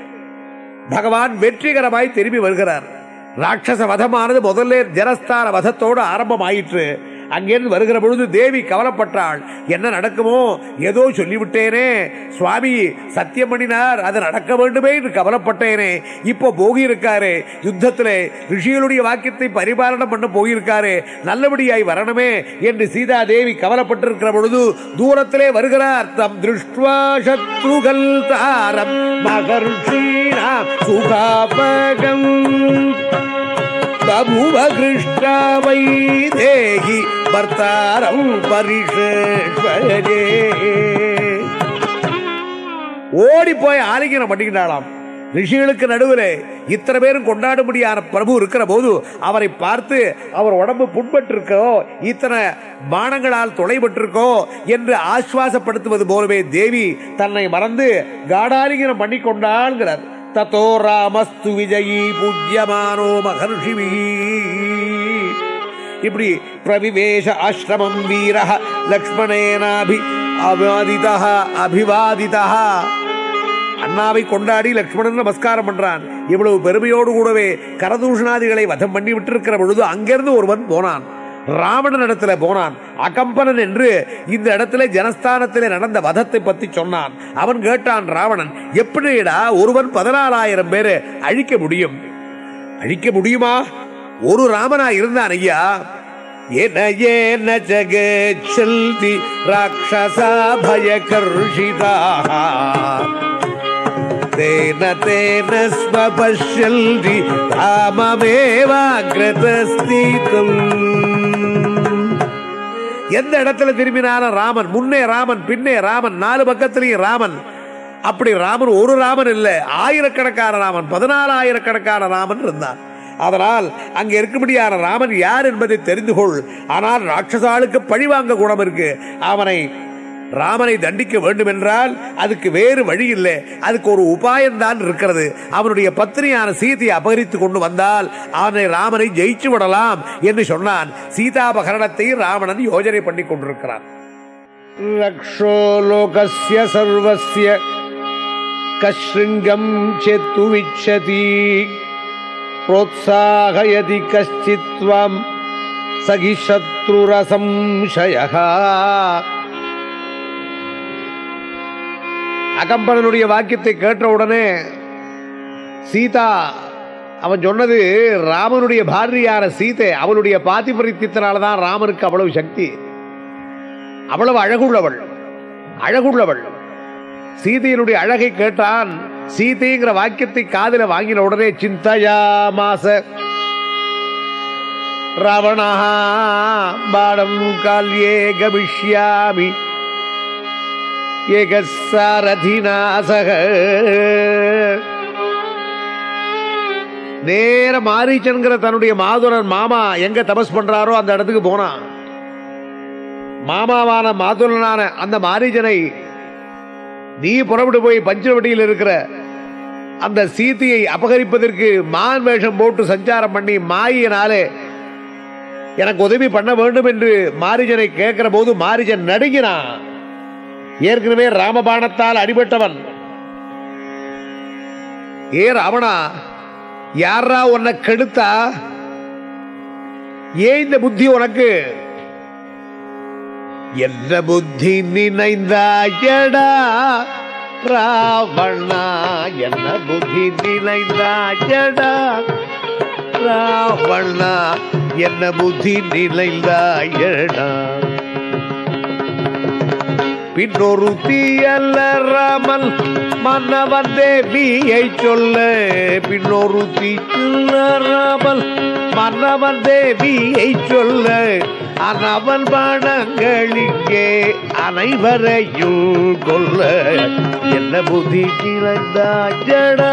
பகவான் வெற்றிகரமாய் திரும்பி வருகிறார் ராட்சச வதமானது முதல்ல ஜனஸ்தான வதத்தோடு ஆரம்பமாயிற்று அங்கிருந்து வருகிற பொழுது தேவி கவலைப்பட்டாள் என்ன நடக்குமோ ஏதோ சொல்லிவிட்டேனே சுவாமி சத்தியம் பண்ணினார் அது நடக்க வேண்டுமே என்று கவலைப்பட்டேனே இப்போ போகி இருக்காரு யுத்தத்திலே ரிஷிகளுடைய வாக்கியத்தை பரிபாலனம் பண்ண போயிருக்காரு நல்லபடியாய் வரணுமே என்று சீதா தேவி கவலைப்பட்டிருக்கிற பொழுது தூரத்திலே வருகிறார் தம் திருஷ்டுவா சத்ருகல் தாரம் மகர்ஷீனா சுகாபகம் பபுவ கிருஷ்ணா வைதேகி பர்த்தாரம் பரிஷேஸ்வரே ஓடி போய் ஆலிங்கனம் பண்ணிக்கிட்டாளாம் ரிஷிகளுக்கு நடுவில் இத்தனை பேரும் கொண்டாடும்படியான பிரபு இருக்கிற போது அவரை பார்த்து அவர் உடம்பு புண்பட்டிருக்கோ இத்தனை பானங்களால் தொலைபட்டிருக்கோ என்று ஆஸ்வாசப்படுத்துவது போலவே தேவி தன்னை மறந்து காடாலிங்கனம் பண்ணி கொண்டாள்கிறார் தத்தோ ராமஸ்து விஜயி பூஜ்யமானோ மகர்ஷிவி இப்படி பிரவிவேஷ ஆசிரமம் வீர லக்ஷ்மணேனாபி அவாதிதா அபிவாதிதா அண்ணாவை கொண்டாடி லக்ஷ்மணன் நமஸ்காரம் பண்றான் இவ்வளவு பெருமையோடு கூடவே கரதூஷணாதிகளை வதம் பண்ணி விட்டிருக்கிற பொழுது அங்கிருந்து ஒருவன் போனான் ராவணன் இடத்துல போனான் அகம்பனன் என்று இந்த இடத்துல ஜனஸ்தானத்திலே நடந்த வதத்தை பத்தி சொன்னான் அவன் கேட்டான் ராவணன் எப்படிடா ஒருவன் பதினாலாயிரம் பேரை அழிக்க முடியும் அழிக்க முடியுமா ஒரு ராமனா இருந்தான் ஐயா ஏன ஏன ஜகச்சல்தி ராட்சசா பயகர்ஷிதா தேன தேன ஸ்ம பஷ்யல்தி ராமமேவாகிரதஸ்திதம் எந்த இடத்துல திரும்பினாலும் ராமன் முன்னே ராமன் பின்னே ராமன் நாலு பக்கத்திலையும் ராமன் அப்படி ராமன் ஒரு ராமன் இல்லை ஆயிரக்கணக்கான ராமன் பதினாலாயிரக்கணக்கான ராமன் இருந்தான் அதனால் அங்கே இருக்கும்படியான ராமன் யார் என்பதை தெரிந்து கொள் ஆனால் ராட்சசாளுக்கு பழிவாங்க குணம் இருக்கு அவனை ராமனை தண்டிக்க வேண்டும் என்றால் அதுக்கு வேறு வழி இல்லை அதுக்கு ஒரு உபாயம்தான் இருக்கிறது அவனுடைய பத்னியான சீதையை அபகரித்து கொண்டு வந்தால் அவனை ராமனை ஜெயிச்சு விடலாம் என்று சொன்னான் சீதாபகரணத்தை ராவணன் யோஜனை பண்ணி கொண்டிருக்கிறான் ரக்ஷோ லோகஸ்ய சர்வஸ்ய கஸ்ருங்கம் செத்து விச்சதி प्रोत्साहयति कश्चित् त्वां सखि शत्रुरसंशयः அகம்பனனுடைய வாக்கியத்தை கேட்ட உடனே சீதா அவன் சொன்னது ராமனுடைய பாரியான சீதை அவளுடைய பாதிபரித்தியத்தினால தான் ராமனுக்கு அவ்வளவு சக்தி அவ்வளவு அழகுள்ளவள் அழகுள்ளவள் சீதையினுடைய அழகை கேட்டான் சீதைங்கிற வாக்கியத்தை காதில வாங்கின உடனே சிந்தையா மாச ராவணா பாடம் கால்யே கமிஷ்யாமி ஏகசாரதிநாசக நேர மாரீச்சன்கிற தன்னுடைய மாதுரன் மாமா எங்க தபஸ் பண்றாரோ அந்த இடத்துக்கு போனான் மாமாவான மாதுரனான அந்த மாரீச்சனை நீ புறப்பட்டு போய் பஞ்சவட்டியில் இருக்கிற அந்த சீதையை அபகரிப்பதற்கு மான் வேஷம் போட்டு சஞ்சாரம் பண்ணி மாயினாலே எனக்கு உதவி பண்ண வேண்டும் என்று மாரிஜனை கேட்கிற போது மாரிஜன் நடுங்கினான் ஏற்கனவே ராமபாணத்தால் அடிபட்டவன் ஏ ராவணா யாரா உன்னை கெடுத்தா ஏன் இந்த புத்தி உனக்கு என்ன புத்தி நினைந்தாயடா ராவணா என்ன புத்தி நினைந்தாயடா ராவணா என்ன புத்தி நினைந்தாயடா பின்னொரு தீயல்ல ராமன் மன்னவன் தேவியை சொல்ல பின்னொரு தீயல்ல ராமன் மன்னவன் தேவியை சொல்ல அனவன் பாடங்களிங்கே அனைவரையும் கொல்ல என்ன புத்தி நிலைந்தாஜடா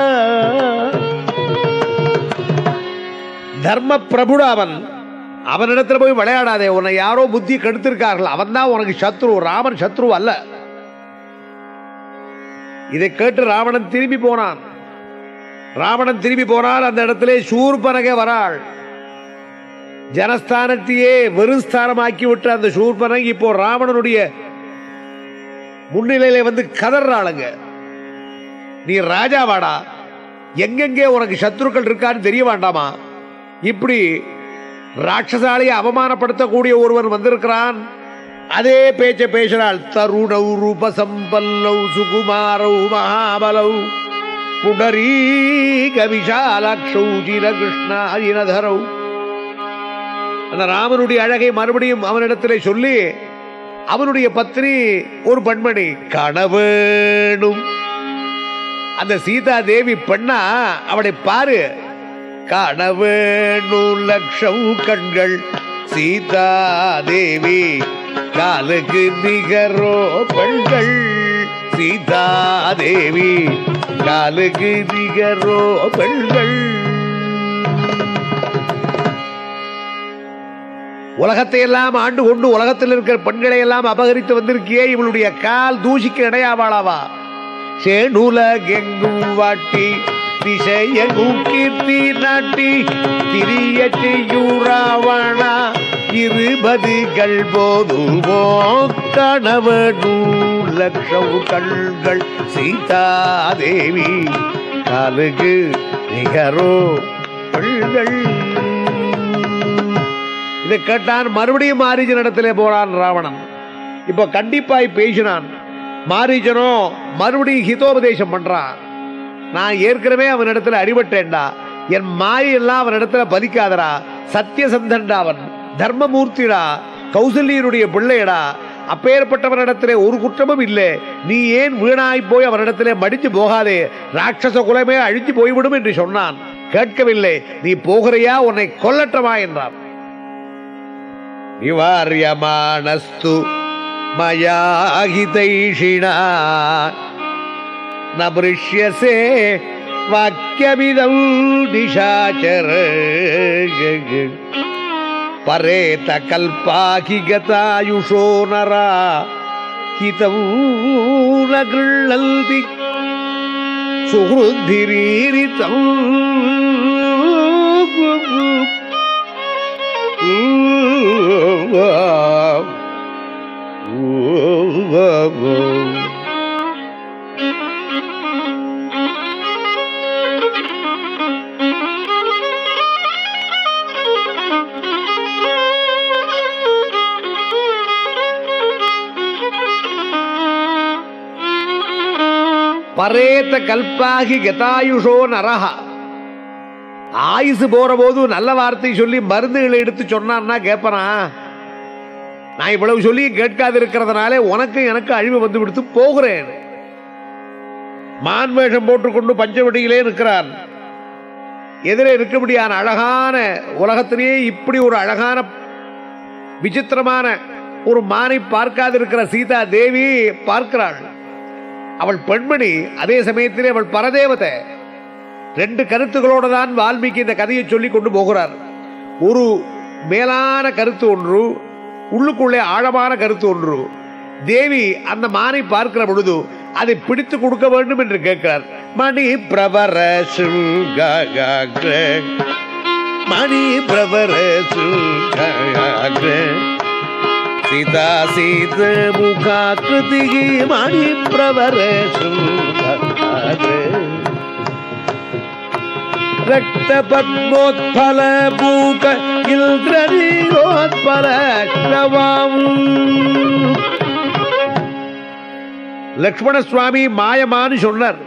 தர்ம பிரபுடா அவன் அவனிடத்துல போய் விளையாடாதே உன்னை யாரோ புத்தி கெடுத்திருக்கார்கள் அவன் தான் உனக்கு சத்ரு ராமன் சத்ரு அல்ல இதை கேட்டு ராவணன் திரும்பி போனான் ராவணன் திரும்பி போனால் அந்த இடத்திலே சூர்பனகை வராள் ஜனஸ்தானத்தையே வெறும் ஸ்தானமாக்கி விட்டு அந்த சூர்பனகை இப்போ ராவணனுடைய முன்னிலையில வந்து கதறாளுங்க நீ ராஜாவாடா எங்கெங்கே உனக்கு சத்ருக்கள் இருக்கான்னு தெரிய வேண்டாமா இப்படி ராட்சசாலையை அவமானப்படுத்தக்கூடிய ஒருவன் வந்திருக்கிறான் அதே பேச்ச பேசுறாள் தருணௌ ரூபசம்பல்லௌ சுகுமாரௌ மகாபலௌ புடரீக விஷாலாட்சௌ கிருஷ்ணாதினதரௌ அந்த ராமனுடைய அழகை மறுபடியும் அவனிடத்திலே சொல்லி அவனுடைய பத்னி ஒரு பெண்மணி கணவேணும் அந்த சீதா தேவி பெண்ணா அவளை பாரு காணவேணு லட்சம் கண்கள் சீதா தேவி காலுக்கு நிகரோ பெண்கள் சீதா தேவி காலுக்கு நிகரோ பெண்கள் உலகத்தை எல்லாம் ஆண்டு கொண்டு உலகத்தில் இருக்கிற பெண்களை எல்லாம் அபகரித்து வந்திருக்கியே இவளுடைய கால் தூசிக்கு இடையாவாளாவா சேனுலகெங்கும் வாட்டி திசையெங்கும் கீர்த்தி நாட்டி திரிய செய்யூராவணா இருபதுகள் போதுவோ கணவனு லட்சம் கண்கள் சீதாதேவி காலுக்கு நிகரோ பெண்கள் இதை கேட்டான் மறுபடியும் மாரீஜன் இடத்திலே போறான் ராவணன் இப்போ கண்டிப்பாய் பேசினான் மாரீஜனோ மறுபடியும் ஹிதோபதேசம் பண்றான் நான் ஏற்கனவே அவன் இடத்துல அடிபட்டேன்டா என் மாயெல்லாம் அவன் இடத்துல பலிக்காதடா சத்தியசந்தன்டா அவன் தர்மமூர்த்திடா கௌசல்யனுடைய பிள்ளையடா அப்பேற்பட்டவனிடத்திலே ஒரு குற்றமும் இல்லை நீ ஏன் வீணாய் போய் அவனிடத்திலே மடிச்சு போகாதே ராட்சச குலமே அழிஞ்சு போய்விடும் என்று சொன்னான் கேட்கவில்லை நீ போகிறையா உன்னை கொல்லட்டமா என்றான் நிவாரியமானஸ்து மயாகிதைஷிணா न मृष्यसे वाक्यमिदं निशाचर परेतकल्पाहि गतायुषो नरा हितं न गृह्णन्ति सुहृद्भिरीरितम् பரேத்த கல்பாகி கதாயுஷோ நரஹா ஆயுசு போற போது நல்ல வார்த்தை சொல்லி மருந்துகளை எடுத்து சொன்னான்னா கேட்பனா நான் இவ்வளவு சொல்லி கேட்காது இருக்கிறதுனால உனக்கு எனக்கு அழிவு வந்து விடுத்து போகிறேன் மான் வேஷம் போட்டுக்கொண்டு பஞ்சவடியிலே நிற்கிறான் எதிரே இருக்கபடியான அழகான உலகத்திலேயே இப்படி ஒரு அழகான விசித்திரமான ஒரு மானை பார்க்காதிருக்கிற சீதா தேவி பார்க்கிறாள் அவள் பெண்மணி அதே சமயத்திலே அவள் பரதேவதை ரெண்டு கருத்துகளோடு தான் வால்மீகி இந்த கதையை சொல்லி கொண்டு போகிறார் ஒரு மேலான கருத்து ஒன்று உள்ளுக்குள்ளே ஆழமான கருத்து ஒன்று தேவி அந்த மானை பார்க்கிற பொழுது அதை பிடித்து கொடுக்க வேண்டும் என்று கேட்கிறார் மணி பிரபர சுல்காக்ர மணி பிரபர சுல்காக்ர சீதா சீத முகாக்கிருதி மணி பிரபர சுல்காக்ர ரக்த பத்மோத்பல பூக இல்திரீரோத்பல கிரவாம் லக்ஷ்மண சுவாமி மாயமான்னு சொன்னார்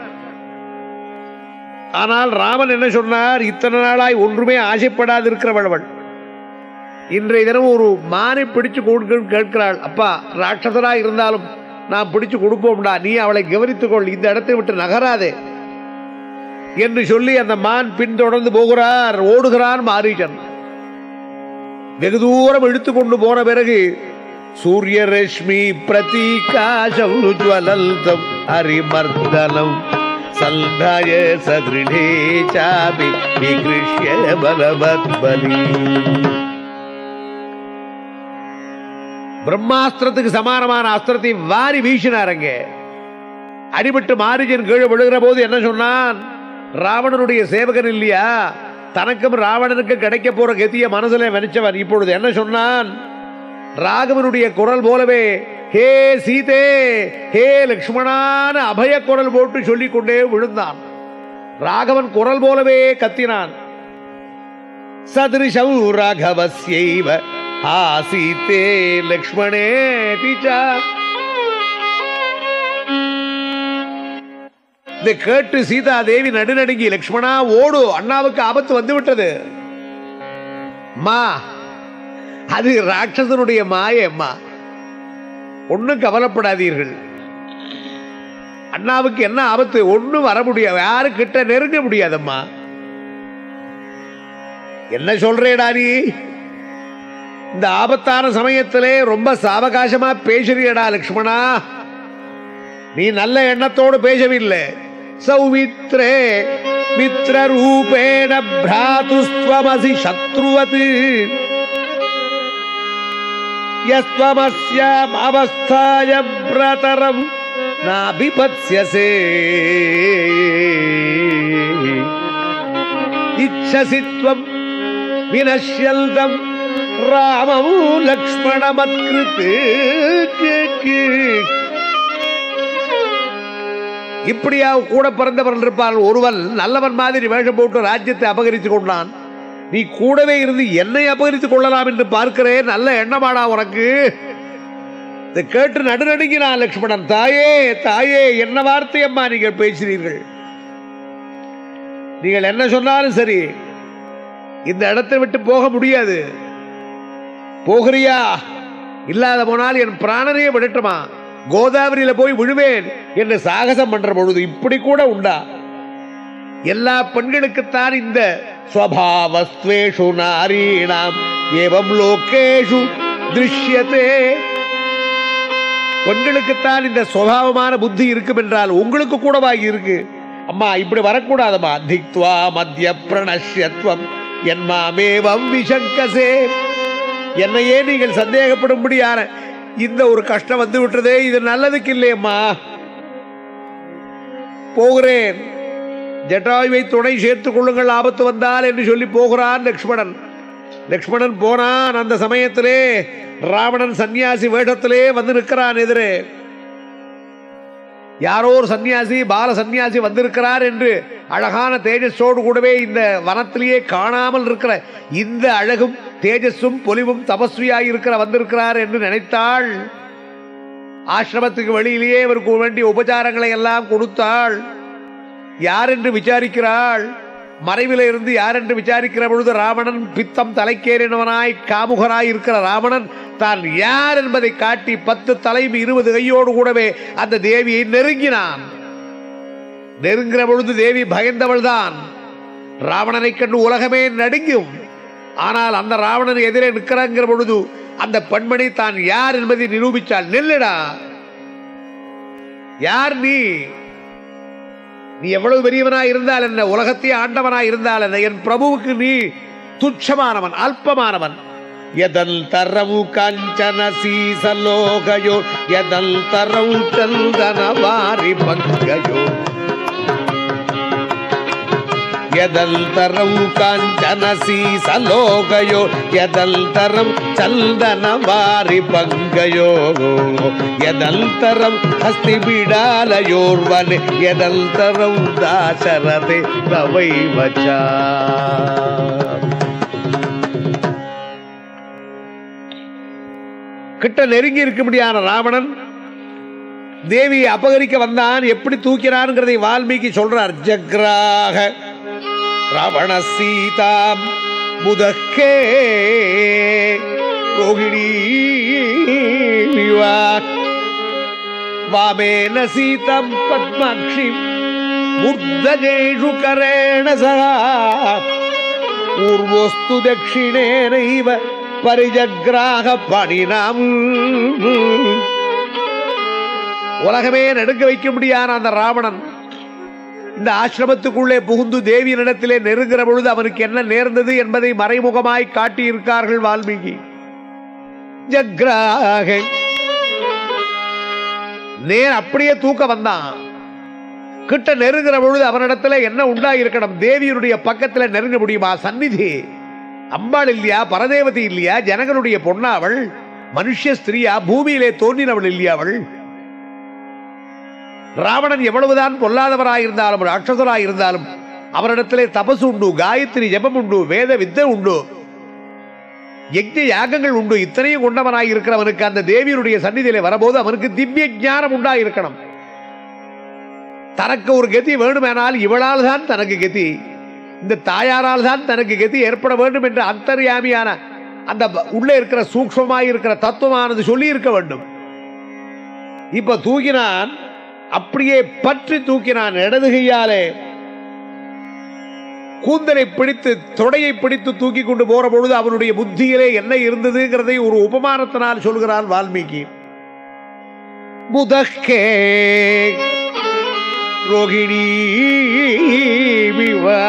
ஆனால் ராமன் என்ன சொன்னார் இத்தனை நாளாய் ஒன்றுமே ஆசைப்படாது இருக்கிறவள் இன்றைய தினம் ஒரு மானை பிடிச்சு கொடுக்க கேட்கிறாள் அப்பா ராட்சசரா இருந்தாலும் நான் பிடிச்சு கொடுப்போம்டா நீ அவளை கவனித்துக்கொள் இந்த இடத்தை விட்டு நகராதே என்று சொல்லி அந்த மான் பின்தொடர்ந்து போகிறார் ஓடுகிறான் மாரீச்சன் வெகு தூரம் இழுத்து கொண்டு போன பிறகு சூரிய ரஷ்மி பிரதீகாசம் ஜுவலல்தம் ஹரிமர்தனம் சல்தாய சதிருடே சாபி விகிருஷ்ய பலவத்பலி பிரம்மாஸ்திரத்துக்கு சமானமான அஸ்திரத்தை வாரி வீசினாருங்க அடிபட்டு மாரிஜன் கீழே விழுகிற போது என்ன சொன்னான் ராவணனுடைய சேவகன் இல்லையா தனக்கும் ராவணனுக்கு கிடைக்க போற கதிய மனசுல நினைச்சவன் இப்பொழுது என்ன சொன்னான் ராகவனுடைய குரல் போலவே ஹே சீதே ஹே லக்ஷ்மணான அபய குரல் போட்டு சொல்லிக் கொண்டே விழுந்தான் ராகவன் குரல் போலவே கத்தினான் சதிருஷௌ ராகவஸ்யைவ ஆசீத்தே லக்ஷ்மணே பிச்சா இதை கேட்டு சீதா தேவி நடுநடுங்கி லக்ஷ்மணா ஓடு அண்ணாவுக்கு ஆபத்து வந்து விட்டது மா அது ராட்சசனுடைய மாய அம்மா ஒன்னும் கவலைப்படாதீர்கள் அண்ணாவுக்கு என்ன ஆபத்து ஒண்ணும் வர முடியாது யாரு கிட்ட நெருங்க முடியாதம்மா என்ன சொல்றேடா நீ இந்த ஆபத்தான சமயத்திலே ரொம்ப சாவகாசமா பேசுறியடா லக்ஷ்மணா நீ நல்ல எண்ணத்தோடு பேசவில்லை சௌமித்ரே மித்ர ரூபேண பிராதுஸ்வமசி சத்ருவத் யஸ்வமஸ்யாம் அவஸ்தாய பிரதரம் நாபிபத்யசே இச்சசி त्वं வினஷ்யல்தம் ராமமு லக்ஷ்மணமத்கிருத்து இப்படியா கூட பிறந்தவன் இருப்பான் ஒருவன் நல்லவன் மாதிரி வேஷம் போட்டு ராஜ்யத்தை அபகரித்துக் கொண்டான் நீ கூடவே இருந்து என்னை அபகரித்துக் கொள்ளலாம் என்று பார்க்கிறேன் நல்ல எண்ணமாடா உனக்கு இதை கேட்டு நடுநடுங்கினான் லக்ஷ்மணன் தாயே தாயே என்ன வார்த்தை அம்மா நீங்கள் பேசுறீர்கள் நீங்கள் என்ன சொன்னாலும் சரி இந்த இடத்தை விட்டு போக முடியாது போகிறியா இல்லாத போனால் என் பிராணனையே விடட்டுமா கோதாவரியில போய் விழுவேன் என்று சாகசம் பண்ற பொழுது இப்படி கூட உண்டா எல்லா பெண்களுக்குத்தான் இந்த ஸ்வபாவஸ்வேஷு நாரீணாம் ஏவம் லோகேஷு திருஷ்யத்தே பெண்களுக்குத்தான் இந்த சுவாவமான புத்தி இருக்கும் என்றால் உங்களுக்கு கூடவா இருக்கு அம்மா இப்படி வரக்கூடாதம்மா திக்வா மத்திய பிரணஷ்யத்வம் என்மாமேவம் விஷங்கசே என்னையே நீங்கள் சந்தேகப்படும்படியான இந்த ஒரு கஷ்டம் வந்து விட்டதே இது நல்லதுக்கு இல்லையம்மா போகிறேன் ஜட்டாயுவை துணை சேர்த்துக் கொள்ளுங்கள் ஆபத்து வந்தால் என்று சொல்லி போகிறான் லக்ஷ்மணன் லக்ஷ்மணன் போனான் அந்த சமயத்திலே ராவணன் சன்னியாசி வேஷத்திலே வந்து நிற்கிறான் எதிரே யாரோ ஒரு சன்னியாசி பால சன்னியாசி வந்திருக்கிறார் என்று அழகான தேஜஸோடு கூடவே இந்த வனத்திலேயே காணாமல் இருக்கிற இந்த அழகும் தேஜஸும் பொலிவும் தபஸ்வியாய் இருக்கிற வந்திருக்கிறார் என்று நினைத்தாள் ஆசிரமத்துக்கு வெளியிலேயே இவருக்கு வேண்டிய உபச்சாரங்களை எல்லாம் கொடுத்தாள் யார் என்று விசாரிக்கிறாள் மறைவில இருந்து யார் என்று விசாரிக்கிற பொழுது ராவணன் பித்தம் தலைக்கேறினவனாய் காமுகனாய் இருக்கிற ராவணன் தான் யார் என்பதை காட்டி பத்து தலைமை இருபது கையோடு கூடவே அந்த தேவியை நெருங்கினான் நெருங்கிற பொழுது தேவி பயந்தவள்தான் ராவணனை கண்டு உலகமே நடுங்கும் ஆனால் அந்த ராவணன் எதிரே நிற்கிறாங்கிற பொழுது அந்த பெண்மணி தான் யார் என்பதை நிரூபித்தாள் நெல்லுடா யார் நீ நீ எவ்வளவு பெரியவனாய் இருந்தால் என்ன உலகத்தையே ஆண்டவனாய் இருந்தால் என்ன என் பிரபுவுக்கு நீ துச்சமானவன் அல்பமானவன் எதல் தரவு காஞ்சன சீசலோகயோ எதல் தரவு சந்தன வாரி பங்கயோ எதல்தரம் காஞ்சன சீசலோகயோ எதல்தரம் சந்தன வாரி பங்கயோ எதல்தரம் ஹஸ்தி பிடாலயோர்வன் எதல்தரம் தாசரதே தவை வச்சா கிட்ட நெருங்கி இருக்கும்படியான ராவணன் தேவியை அபகரிக்க வந்தான் எப்படி தூக்கிறான்ங்கிறதை வால்மீகி சொல்றார் ஜக்ராக ராவண சீதாம் முதக்கே ரோகிணி வாமேன சீதம் பத்மாட்சி மூர்தஜேஷு கரேண சகா பூர்வோஸ்து தட்சிணேனைவ பரிஜக்ராக பணினாம் உலகமே நடுங்க வைக்க முடியாத அந்த ராவணன் இந்த ஆசிரமத்துக்குள்ளே புகுந்து தேவியனிடத்திலே நெருங்கிற பொழுது அவனுக்கு என்ன நேர்ந்தது என்பதை மறைமுகமாய் காட்டியிருக்கார்கள் வால்மீகி ஜக்ராக நேர் அப்படியே தூக்க வந்தான் கிட்ட நெருங்கிற பொழுது அவனிடத்துல என்ன உண்டாயிருக்கணும் தேவியனுடைய பக்கத்துல நெருங்க முடியுமா சந்நிதி அம்பாள் இல்லையா பரதேவதி இல்லையா ஜனகனுடைய பொண்ணா அவள் மனுஷ ஸ்திரியா பூமியிலே தோன்றினவள் இல்லையா அவள் ராவணன் எவ்வளவுதான் பொல்லாதவராயிருந்தாலும் ராட்சசராயிருந்தாலும் அவரிடத்திலே தபசு உண்டு காயத்ரி ஜபம் உண்டு வேத வித்தை உண்டு யஜ்ஞ யாகங்கள் உண்டு இத்தனையும் கொண்டவனாய் இருக்கிறவனுக்கு அந்த தேவியனுடைய சந்நிதியிலே வரபோது அவனுக்கு திவ்ய ஞானம் உண்டாயிருக்கணும் தனக்கு ஒரு கதி வேண்டுமானால் இவளால் தான் தனக்கு கதி இந்த தாயாரால் தான் தனக்கு கதி ஏற்பட வேண்டும் என்ற அந்தர்யாமியான அந்த ப- உள்ளே இருக்கிற சூக்ஷ்மமாய் இருக்கிற தத்துவமானது சொல்லி இருக்க வேண்டும் இப்ப தூக்கினான் அப்படியே பற்றி தூக்கினான் இடது கையாலே கூந்தலை பிடித்து தொடையை பிடித்து தூக்கி கொண்டு போற பொழுது அவனுடைய புத்தியிலே என்ன இருந்ததுங்கிறதை ஒரு உபமானத்தினால் சொல்கிறான் வால்மீகி முதக்கே ரோகிணி விவா.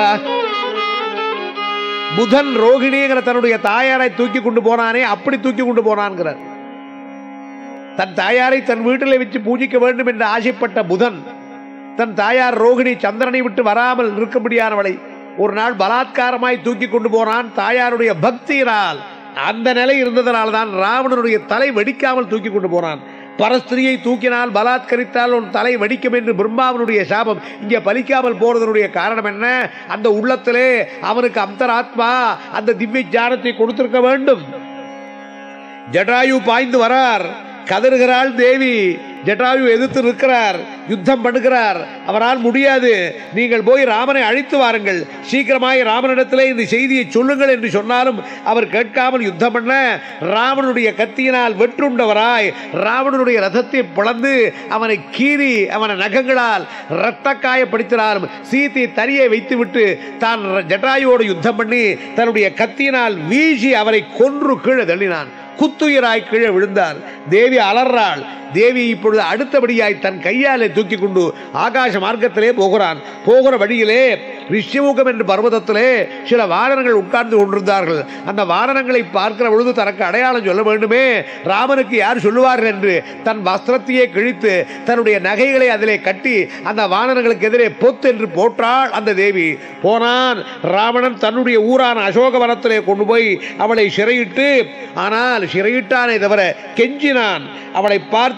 புதன் ரோகிணிங்கிற தன்னுடைய தாயாரை தூக்கி கொண்டு போனானே அப்படி தூக்கி கொண்டு போனான்கிறார் தன் தாயாரை தன் வீட்டிலே வச்சு பூஜிக்க வேண்டும் என்று ஆசைப்பட்ட புதன் தன் தாயார் ரோகிணி சந்திரனை விட்டு வராமல் இருக்கும்படியானவளை ஒரு நாள் பலாத்காரமாய் தூக்கி கொண்டு போனான் தாயாருடைய பக்தியினால் அந்த நிலை இருந்ததனால் தான் ராவணனுடைய தலை வெடிக்காமல் தூக்கி கொண்டு போனான் பரஸ்திரியை தூக்கினால் பலாத்கரித்தால் உன் தலை வெடிக்கும் என்று பிரம்மாவனுடைய சாபம் இங்கே பலிக்காமல் போறதனுடைய காரணம் என்ன அந்த உள்ளத்திலே அவனுக்கு அந்தராத்மா அந்த திவ்ய ஞானத்தை கொடுத்திருக்க வேண்டும் ஜடாயு பாய்ந்து வரார் கதறுகிறாள் தேவி ஜட்டாயு எதிர்த்து நிற்கிறார் யுத்தம் பண்ணுகிறார் அவரால் முடியாது நீங்கள் போய் ராமனை அழைத்து வாருங்கள் சீக்கிரமாய் ராமனிடத்திலே இந்த செய்தியை சொல்லுங்கள் என்று சொன்னாலும் அவர் கேட்காமல் யுத்தம் பண்ண ராவணனுடைய கத்தியினால் வெற்றுண்டவராய் ராவணனுடைய ரதத்தை பிளந்து அவனை கீறி அவனை நகங்களால் இரத்த காயப்படுத்தினாலும் சீத்தை தனியே வைத்துவிட்டு தான் ஜட்டாயுவோடு யுத்தம் பண்ணி தன்னுடைய கத்தியினால் வீசி அவரை கொன்று கீழே தள்ளினான் குத்துயிராய் கீழே விழுந்தார் தேவி அலறாள் தேவி இப்பொழுது அடுத்தபடியாய் தன் கையாலே தூக்கி கொண்டு ஆகாச மார்க்கத்திலே போகிறான் போகிற வழியிலே ரிஷிமுகம் என்ற பர்வதத்திலே சில வாரணங்கள் உட்கார்ந்து கொண்டிருந்தார்கள் அந்த வாரணங்களை பார்க்கிற பொழுது தனக்கு அடையாளம் சொல்ல வேண்டுமே ராமனுக்கு யார் சொல்லுவார்கள் என்று தன் வஸ்திரத்தையே கிழித்து தன்னுடைய நகைகளை அதிலே கட்டி அந்த வானரங்களுக்கு எதிரே பொத்து என்று போற்றாள் அந்த தேவி போனான் ராவணன் தன்னுடைய ஊரான அசோகவனத்திலே கொண்டு போய் அவளை சிறையிட்டு ஆனால் சிறையிட்டானே தவிர கெஞ்சினான் அவளை பார்த்து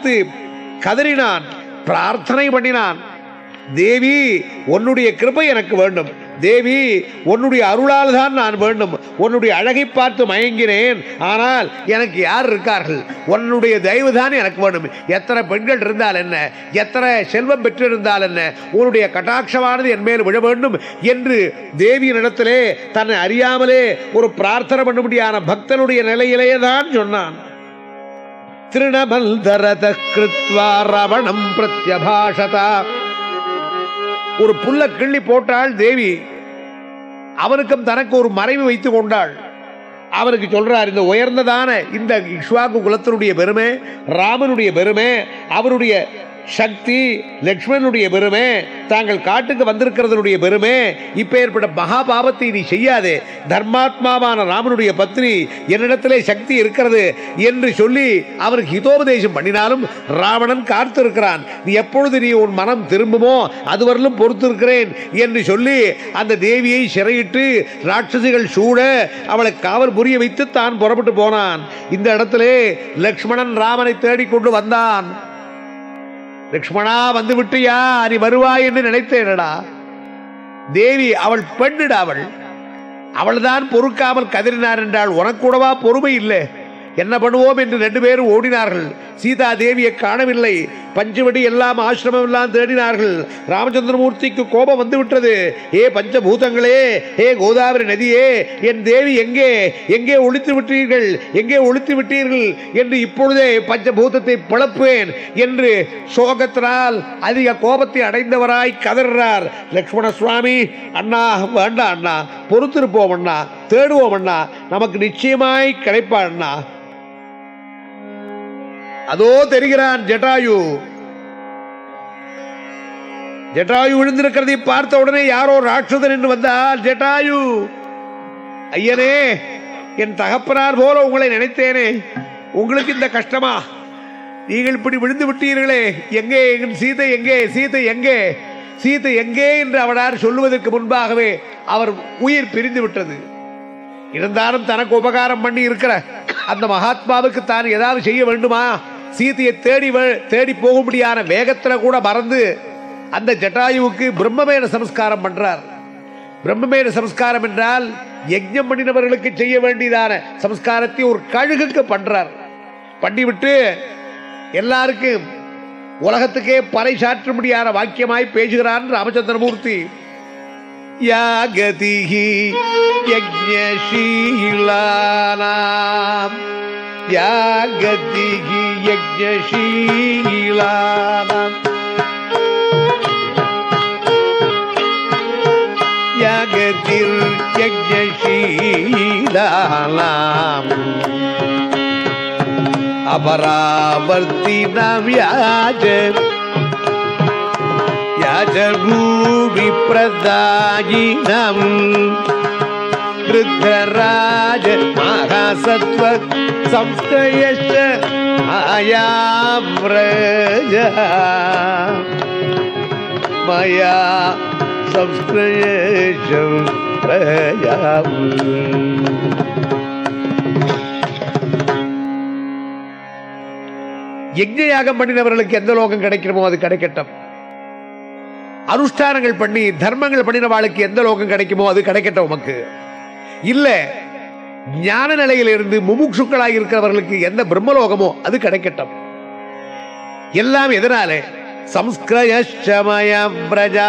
கதறினான் பிரார்த்தனை பண்ணினான் தேவி உன்னுடைய கிருபை எனக்கு வேண்டும் தேவி உன்னுடைய அருளால் தான் நான் வேண்டும் உன்னுடைய அழகை பார்த்து மயங்கினேன் ஆனால் எனக்கு யார் இருக்கார்கள் உன்னுடைய தயவு தான் எனக்கு வேண்டும் எத்தனை பெண்கள் இருந்தால் என்ன எத்தனை செல்வம் பெற்றிருந்தால் என்ன உன்னுடைய கட்டாட்சமானது என் மேல் விழ வேண்டும் என்று தேவியினிடத்திலே தன்னை அறியாமலே ஒரு பிரார்த்தனை பண்ணும்படியான பக்தனுடைய நிலையிலேயே தான் சொன்னான் திருணபல்தரத கிருத்வா ரவணம் பிரத்யபாஷதா ஒரு புல்ல கிள்ளி போட்டாள் தேவி அவனுக்கும் தனக்கு ஒரு மறைவு வைத்துக் கொண்டாள் அவனுக்கு சொல்றார் இந்த உயர்ந்ததான இந்த இக்ஷ்வாகு குலத்தினுடைய பெருமை ராமனுடைய பெருமை அவருடைய சக்தி லக்ஷ்மணனுடைய பெருமை தாங்கள் காட்டுக்கு வந்திருக்கிறதனுடைய பெருமை இப்ப ஏற்பட்ட மகாபாபத்தை நீ செய்யாதே தர்மாத்மாவான ராமனுடைய பத்னி என்னிடத்திலே சக்தி இருக்கிறது என்று சொல்லி அவருக்கு ஹிதோபதேசம் பண்ணினாலும் ராவணன் காத்திருக்கிறான் நீ எப்பொழுது நீ உன் மனம் திரும்புமோ அதுவரையிலும் பொறுத்திருக்கிறேன் என்று சொல்லி அந்த தேவியை சிறையிட்டு ராட்சசிகள் சூழ அவளை காவல் புரிய வைத்து தான் புறப்பட்டு போனான் இந்த இடத்திலே லக்ஷ்மணன் ராமனை தேடிக்கொண்டு வந்தான் லக்ஷ்மணா வந்து விட்டியா நீ வருவாய் என்று நினைத்தேனடா தேவி அவள் பெண்ணிட அவள் அவள்தான் பொறுக்காமல் கதறினார் என்றால் உனக்கூடவா பொறுமை இல்லை என்ன பண்ணுவோம் என்று ரெண்டு பேரும் ஓடினார்கள் சீதா தேவியை காணவில்லை பஞ்சவடி எல்லாம் ஆசிரமம் எல்லாம் தேடினார்கள் ராமச்சந்திரமூர்த்திக்கு கோபம் வந்து விட்டது ஏ பஞ்சபூதங்களே ஏ கோதாவரி நதியே என் தேவி எங்கே எங்கே ஒழித்து விட்டீர்கள் எங்கே ஒழித்து விட்டீர்கள் என்று இப்பொழுதே பஞ்சபூதத்தை பிளப்பேன் என்று சோகத்தினால் அதிக கோபத்தை அடைந்தவராய் கதறார் லக்ஷ்மண சுவாமி அண்ணா வேண்டாம் அண்ணா பொறுத்திருப்போம் அண்ணா தேடுவோம் அண்ணா நமக்கு நிச்சயமாய் கிடைப்பான் அண்ணா அதோ தெரிகிறான் ஜட்டாயு ஜட்டாயு விழுந்திருக்கிறதை பார்த்த உடனே யாரோ ராட்சதன் என்று வந்தால் ஜட்டாயு ஐயனே என் தகப்பனார் போல உங்களை நினைத்தேனே உங்களுக்கு இந்த கஷ்டமா நீங்கள் இப்படி விழுந்து விட்டீர்களே எங்கே எங்கள் சீதை எங்கே சீதை எங்கே சீதை எங்கே என்று அவனார் சொல்லுவதற்கு முன்பாகவே அவர் உயிர் பிரிந்து விட்டது இருந்தாலும் தனக்கு உபகாரம் பண்ணி இருக்கிற அந்த மகாத்மாவுக்கு தான் ஏதாவது செய்ய வேண்டுமா சீதையை தேடி வ- தேடி போகும்படியான வேகத்துல கூட மறந்து அந்த ஜட்டாயுவுக்கு பிரம்மமேன சம்ஸ்காரம் பண்றார் பிரம்மமேன சம்ஸ்காரம் என்றால் யஜ்ஞம் பண்ணினவர்களுக்கு செய்ய வேண்டியதான சம்ஸ்காரத்தை ஒரு கழுகுக்கு பண்றார் பண்ணிவிட்டு எல்லாருக்கும் உலகத்துக்கே பறை சாற்றும்படியான வாக்கியமாய் பேசுகிறான் ராமச்சந்திரமூர்த்தி யாகதிஹி யஜ்ஞசீலானாம் யாகதிஹி யஜ்ஞசீலானாம் யாகதிர் யஜ்ஞசீலானாம் அபராவர்த்தினாம் யாஜ யாஜபூமி பிரதாயினம் கிருத்தராஜ மகாசத்வ சம்ஸ்தயஷ ஆயாவ்ரஜ மயா சம்ஸ்கிருஷம் பிரயாம் யஜ்ஞ யாகம் பண்ணினவர்களுக்கு எந்த லோகம் கிடைக்கிறமோ அது கிடைக்கட்டும் அனுஷ்டானங்கள் பண்ணி தர்மங்கள் பண்ணினவாளுக்கு எந்த லோகம் கிடைக்குமோ அது கிடைக்கட்டும் உமக்கு இல்ல ஞான நிலையிலிருந்து முமுட்சுக்களாக இருக்கிறவர்களுக்கு எந்த பிரம்மலோகமோ அது கிடைக்கட்டும் எல்லாம் எதனாலே சம்ஸ்கிருதமய பிரஜா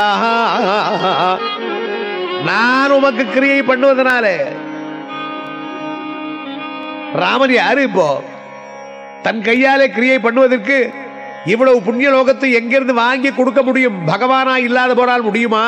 நான் உமக்கு கிரியை பண்ணுவதனாலே ராமன் யாரு இப்போ தன் கையாலே கிரியை பண்ணுவதற்கு இவ்வளவு புண்ணிய லோகத்தை எங்கிருந்து வாங்கி கொடுக்க முடியும் பகவானா இல்லாத போனால் முடியுமா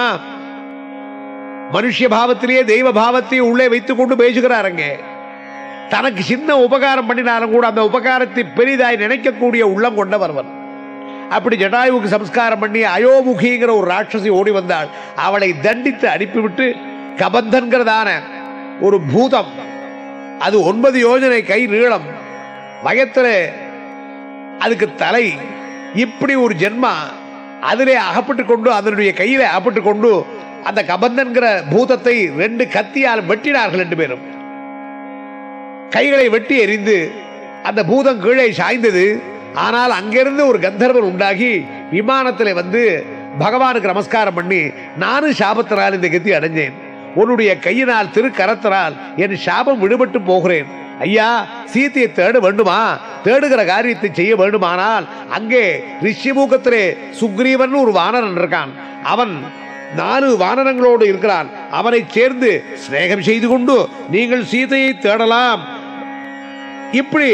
மனுஷ பாவத்திலேயே தெய்வ பாவத்தை உள்ளே வைத்துக் கொண்டு பேசுகிறாருங்க தனக்கு சின்ன உபகாரம் பண்ணினாலும் கூட அந்த உபகாரத்தை பெரிதாய் நினைக்கக்கூடிய உள்ளம் கொண்டவர்வன் அப்படி ஜடாயுவுக்கு சம்ஸ்காரம் பண்ணி அயோமுகிங்கிற ஒரு ராட்சசி ஓடி வந்தாள் அவளை தண்டித்து அனுப்பிவிட்டு கபந்தன்கிறதான ஒரு பூதம் அது ஒன்பது யோஜனை கை நீளம் வயத்துல அதுக்கு தலை இப்படி ஒரு ஜென்மா அதிலே அகப்பட்டு கொண்டு அதனுடைய கையில அகப்பட்டு கொண்டு அந்த கபந்தன்கிற பூதத்தை ரெண்டு கத்தியால் வெட்டினார்கள் ரெண்டு பேரும் கைகளை வெட்டி எறிந்து அந்த பூதம் கீழே சாய்ந்தது ஆனால் அங்கிருந்து ஒரு கந்தர்வன் உண்டாகி விமானத்தில் வந்து பகவானுக்கு நமஸ்காரம் பண்ணி நானும் சாபத்தினால் இந்த கதி அடைஞ்சேன் உன்னுடைய கையினால் திருக்கரத்தினால் என் சாபம் விடுபட்டு போகிறேன் ஐயா சீத்தையை தேட வேண்டுமா தேடுகிற காரியத்தை செய்ய வேண்டுமானால் அங்கே ரிஷிமுகத்திலே சுக்ரீவன் ஒரு வானரன் இருக்கான் அவன் நாலு வானரங்களோடு இருக்கிறான் அவனை சேர்ந்து சிநேகம் செய்து கொண்டு நீங்கள் சீதையை தேடலாம் இப்படி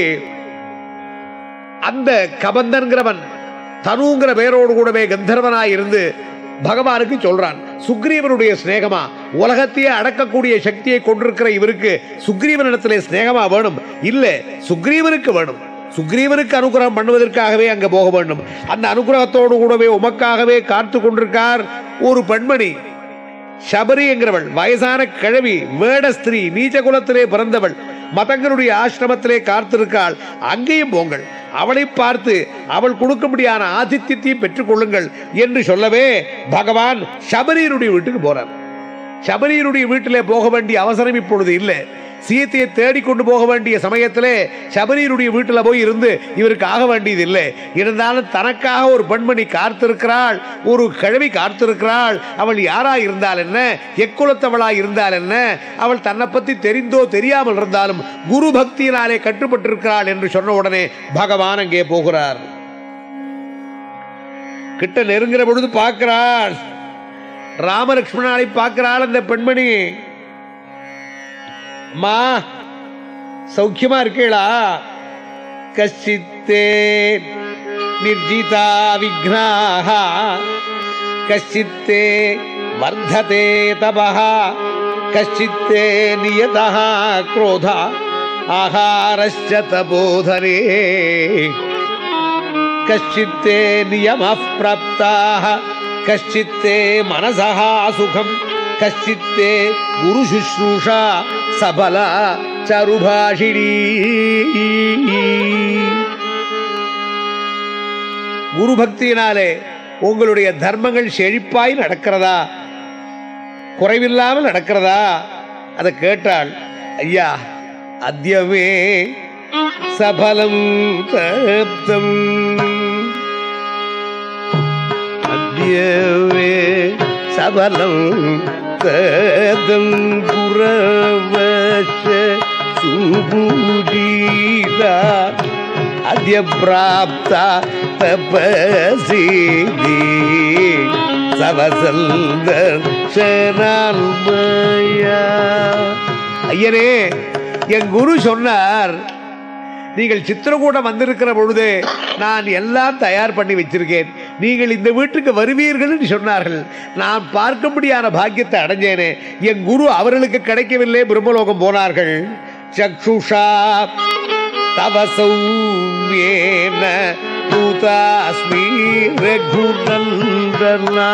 அந்த கபந்தன்கிறவன் தனுங்கிற பெயரோடு கூடவே கந்தர்வனாய் இருந்து பகவானுக்கு சொல்றான் சுக்ரீவனுடைய சிநேகமா உலகத்தையே அடக்கக்கூடிய சக்தியை கொண்டிருக்கிற இவருக்கு சுக்ரீவனிடத்திலே சிநேகமா வேணும் இல்ல சுக்ரீவனுக்கு வேணும் சுக்ரீவனுக்கு அனுகிரகம் பண்ணுவதற்காகவே அங்க போக வேண்டும் அந்த அனுகிரகத்தோடு கூடவே உமக்காகவே காத்து கொண்டிருக்கார் ஒரு பெண்மணி சபரி என்கிறவள் வயசான கிழவி வேட ஸ்திரீ நீச்ச குலத்திலே பிறந்தவள் மதங்களுடைய ஆசிரமத்திலே காத்திருக்காள் அங்கேயும் போங்கள் அவளை பார்த்து அவள் கொடுக்கும்படியான ஆதித்யத்தையும் பெற்றுக் கொள்ளுங்கள் என்று சொல்லவே பகவான் சபரியினுடைய வீட்டுக்கு போறார் சபரியினுடைய வீட்டிலே போக வேண்டிய அவசரம் இப்பொழுது இல்லை சீத்தையை தேடிக்கொண்டு போக வேண்டிய சமயத்திலே சபரியினுடைய வீட்டில் போய் இருந்து இவருக்கு ஆக வேண்டியது இல்லை இருந்தாலும் தனக்காக ஒரு பெண்மணி காத்திருக்கிறாள் ஒரு கிழவி காத்திருக்கிறாள் அவள் யாரா இருந்தால் என்ன எக்குலத்தவளா இருந்தால் என்ன அவள் தன்னை பற்றி தெரிந்தோ தெரியாமல் இருந்தாலும் குரு பக்தியினாலே கட்டுப்பட்டிருக்கிறாள் என்று சொன்ன உடனே பகவான் அங்கே போகிறார் கிட்ட நெருங்கிற பொழுது பார்க்கிறாள் ராமலட்சுமணாலை பார்க்கிறாள் அந்த பெண்மணி அம்மா சௌக்கியமா இருக்கீளா கஷ்டித்தே நிர்ஜிதா விக்னாக கஷ்டித்தே வர்ததே தபः கஷ்டித்தே நியதா क्रोध ஆகாரश्च தபோதரே கஷ்டித்தே நியமः प्राप्ताः கஷ்டித்தே मनसः சுகம் கஷ்டித்தே குரு சுஷ்ரூஷா சபலா சருபாஷிணி குரு பக்தியினாலே உங்களுடைய தர்மங்கள் செழிப்பாய் நடக்கிறதா குறைவில்லாமல் நடக்கிறதா அதை கேட்டாள் ஐயா அத்தியமே சபலம் தப்தம் அத்தியமே சபலம் ததம் புரவச சுபூஜிதா அத்ய பிராப்தா தபசிதி சவசல்தர்ஷனால்மயா ஐயனே என் குரு சொன்னார் நீங்கள் சித்திரக்கூடம் வந்திருக்கிற பொழுது நான் எல்லாம் தயார் பண்ணி வச்சிருக்கேன் நீங்கள் இந்த வீட்டுக்கு வருவீர்கள் என்று சொன்னார்கள் நான் பார்க்கும்படியான பாக்கியத்தை அடைஞ்சேனே என் குரு அவர்களுக்கு கிடைக்கவில்லை பிரம்மலோகம் போனார்கள் சக்ஷுஷா தவ சௌமியேன பூதாஸ்மி ரகுநந்தனா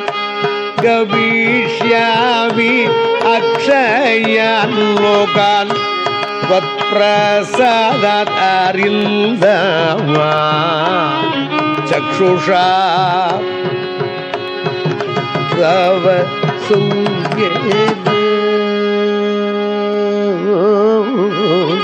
கவிஷ்யாமி அக்ஷயான் லோகான் त्वत्प्रसादात् अरिन्दमा चक्षुषा तव सौर्येण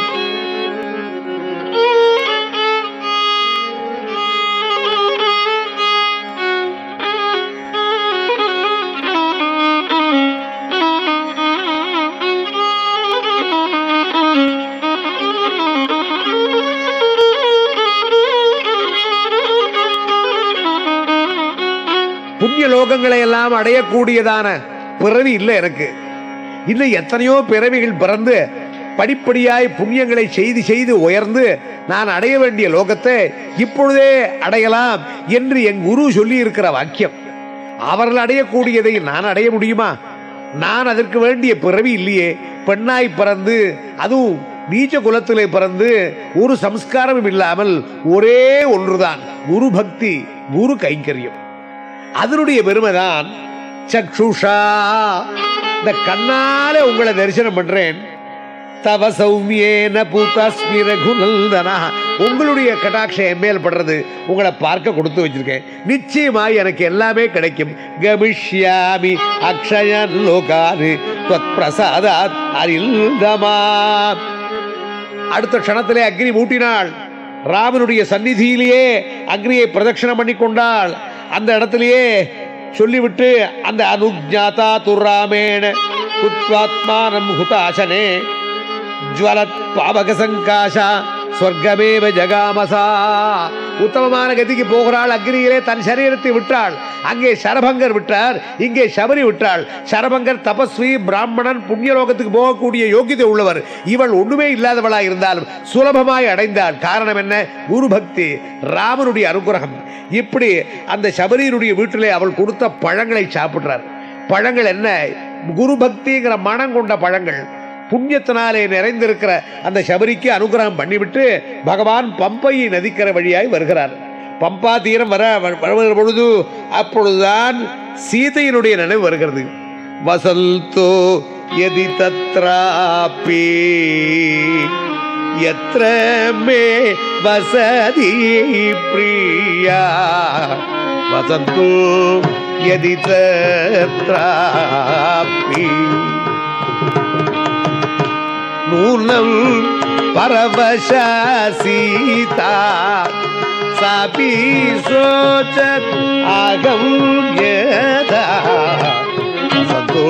புண்ணிய லோகங்களை எல்லாம் அடையக்கூடியதான பிறவி இல்லை எனக்கு இன்னும் எத்தனையோ பிறவிகள் பிறந்து படிப்படியாய் புண்ணியங்களை செய்து செய்து உயர்ந்து நான் அடைய வேண்டிய லோகத்தை இப்பொழுதே அடையலாம் என்று என் குரு சொல்லி இருக்கிற வாக்கியம் அவர்கள் அடையக்கூடியதை நான் அடைய முடியுமா நான் அதற்கு வேண்டிய பிறவி இல்லையே பெண்ணாய் பிறந்து அதுவும் நீச்ச குலத்திலே பிறந்து ஒரு சம்ஸ்காரமும் இல்லாமல் ஒரே ஒன்றுதான் குரு பக்தி குரு கைங்கரியம் அதனுடைய பெருமைதான் சக்ஷுஷா இந்த கண்ணால உங்களை தரிசனம் பண்றேன் தவ சௌமியேன பூதாஸ்மி ரகுநந்தனா உங்களுடைய கட்டாட்சம் என் மேல் படுறது உங்களை பார்க்க கொடுத்து வச்சிருக்கேன் நிச்சயமாய் எனக்கு எல்லாமே கிடைக்கும் கமிஷ்யாமி அக்ஷயன் லோகானு பிரசாதாத் அரிந்தமா அடுத்த க்ஷணத்திலே அக்னி மூட்டினாள் ராமனுடைய சந்நிதியிலேயே அக்னியை பிரதட்சணம் பண்ணி கொண்டாள் அந்த இடத்திலேயே சொல்லிவிட்டு அந்த அனுஜாதா துராமேண குத்வாத்மானம் ஹுதாசனே ஜுவலத் பாவக சங்காஷா சொர்க்கமேவ ஜகாமசா உத்தமமான கதிக்கு போகிறாள் அக்னியிலே தன் சரீரத்தை விட்டாள் அங்கே சரபங்கர் விட்டார் இங்கே சபரி விட்டாள் சரபங்கர் தபஸ்வி பிராமணன் புண்ணியலோகத்துக்கு போகக்கூடிய யோகிதை உள்ளவர் இவள் ஒண்ணுமே இல்லாதவளாய் இருந்தாலும் சுலபமாய் அடைந்தாள் காரணம் என்ன குரு பக்தி ராமனுடைய அனுகிரகம் இப்படி அந்த சபரியினுடைய வீட்டிலே அவள் கொடுத்த பழங்களை சாப்பிடுறார் பழங்கள் என்ன குரு பக்திங்கிற மனம் கொண்ட பழங்கள் புண்ணியத்தினாலே நிறைந்திருக்கிற அந்த சபரிக்கு அனுகிரகம் பண்ணிவிட்டு பகவான் பம்பையை நதிக்கிற வழியாய் வருகிறார் பம்பா தீரம் வர வருகிற பொழுது அப்பொழுதுதான் சீதையினுடைய நினைவு வருகிறது வசல்தோ எதி தத்ராபி எத்திர மே வசதி பிரியா வசந்தோ எதி தத்ராபி நூனம் பரவச சீதா சாபி சோச்சத் அகம் யதா வசந்தோ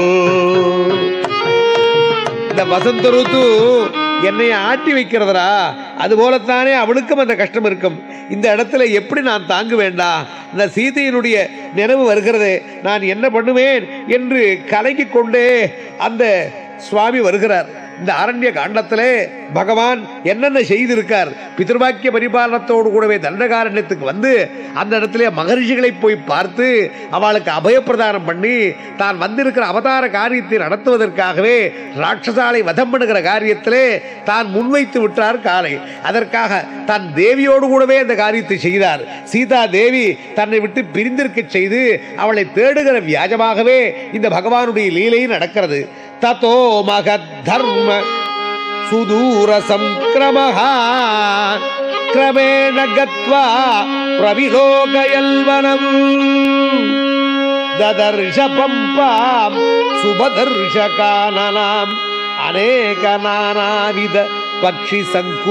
இந்த வசந்த ருத்து என்னை ஆட்டி வைக்கிறதரா அது போலத்தானே அவளுக்கும் அந்த கஷ்டம் இருக்கும் இந்த இடத்துல எப்படி நான் தாங்க வேண்டாம் இந்த சீதையினுடைய நினைவு வருகிறதே நான் என்ன பண்ணுவேன் என்று கலங்கிக் கொண்டே அந்த சுவாமி வருகிறார் இந்த அரண்ய காண்டத்திலே பகவான் என்னென்ன செய்திருக்கார் பிதிர்வாக்கிய பரிபாலனத்தோடு கூடவே தண்டகாரண்யத்துக்கு வந்து அந்த இடத்திலே மகரிஷிகளை போய் பார்த்து அவளுக்கு அபயப்பிரதானம் பண்ணி தான் வந்திருக்கிற அவதார காரியத்தை நடத்துவதற்காகவே ராட்சசாலை வதம் பண்ணுகிற காரியத்திலே தான் முன்வைத்து விட்டார் காலை அதற்காக தன் தேவியோடு கூடவே அந்த காரியத்தை செய்தார் சீதா தேவி தன்னை விட்டு பிரிந்திருக்க செய்து அவளை தேடுகிற வியாஜமாகவே இந்த பகவானுடைய லீலை நடக்கிறது தத்தோ மகத் தர்ம சுதூர சங்கிரமः கிரமேண கத்வா பிரவிலோகயல்வனம் ததர்ஷ பம்பாம் சுபதர்ஷ கானனாம் அநேக நானாவித பக்ஷி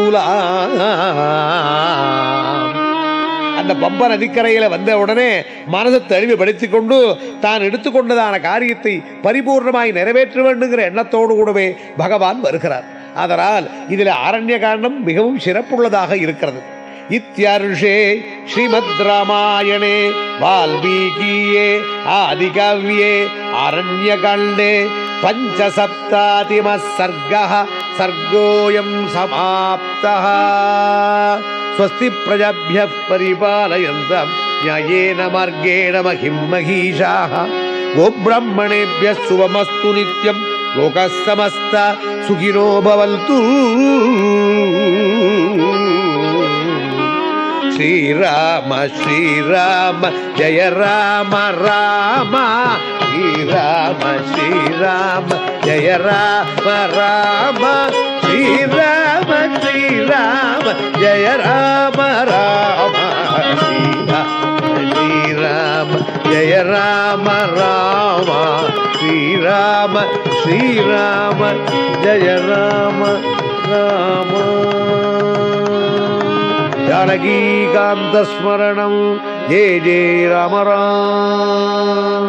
சங்குலாம் அந்த பம்ப நதிக்கரையில வந்த உடனே மனதை தெளிவுபடுத்திக் கொண்டு தான் எடுத்துக்கொண்டதான காரியத்தை பரிபூர்ணமாய் நிறைவேற்ற வேண்டுங்கிற எண்ணத்தோடு கூடவே பகவான் வருகிறார் அதனால் இதில் அரண்ய காண்டம் மிகவும் சிறப்புள்ளதாக இருக்கிறது இத்தியர்ஷே ஸ்ரீமத் ராமாயணே வால்மீகியே ஆதிகவ்யே அரண்யகாண்டே பஞ்சசப்தாதிம சர்க சர்கோயம் சமாப்தः स्वस्ति प्रजाभ्यः परिपालयन्तम् न्यायेन मार्गेण महिं महीषाः गोब्राह्मणेभ्यः शुभमस्तु नित्यं लोकः समस्त सुखिनो भवन्तु श्रीराम श्रीराम जय राम राम श्रीराम श्रीराम जय राम राम श्रीराम श्रीराम जय राम राम श्रीराम श्रीराम जय राम राम श्रीराम श्रीराम जय राम राम जानकीकान्तस्मरणं जय जय राम राम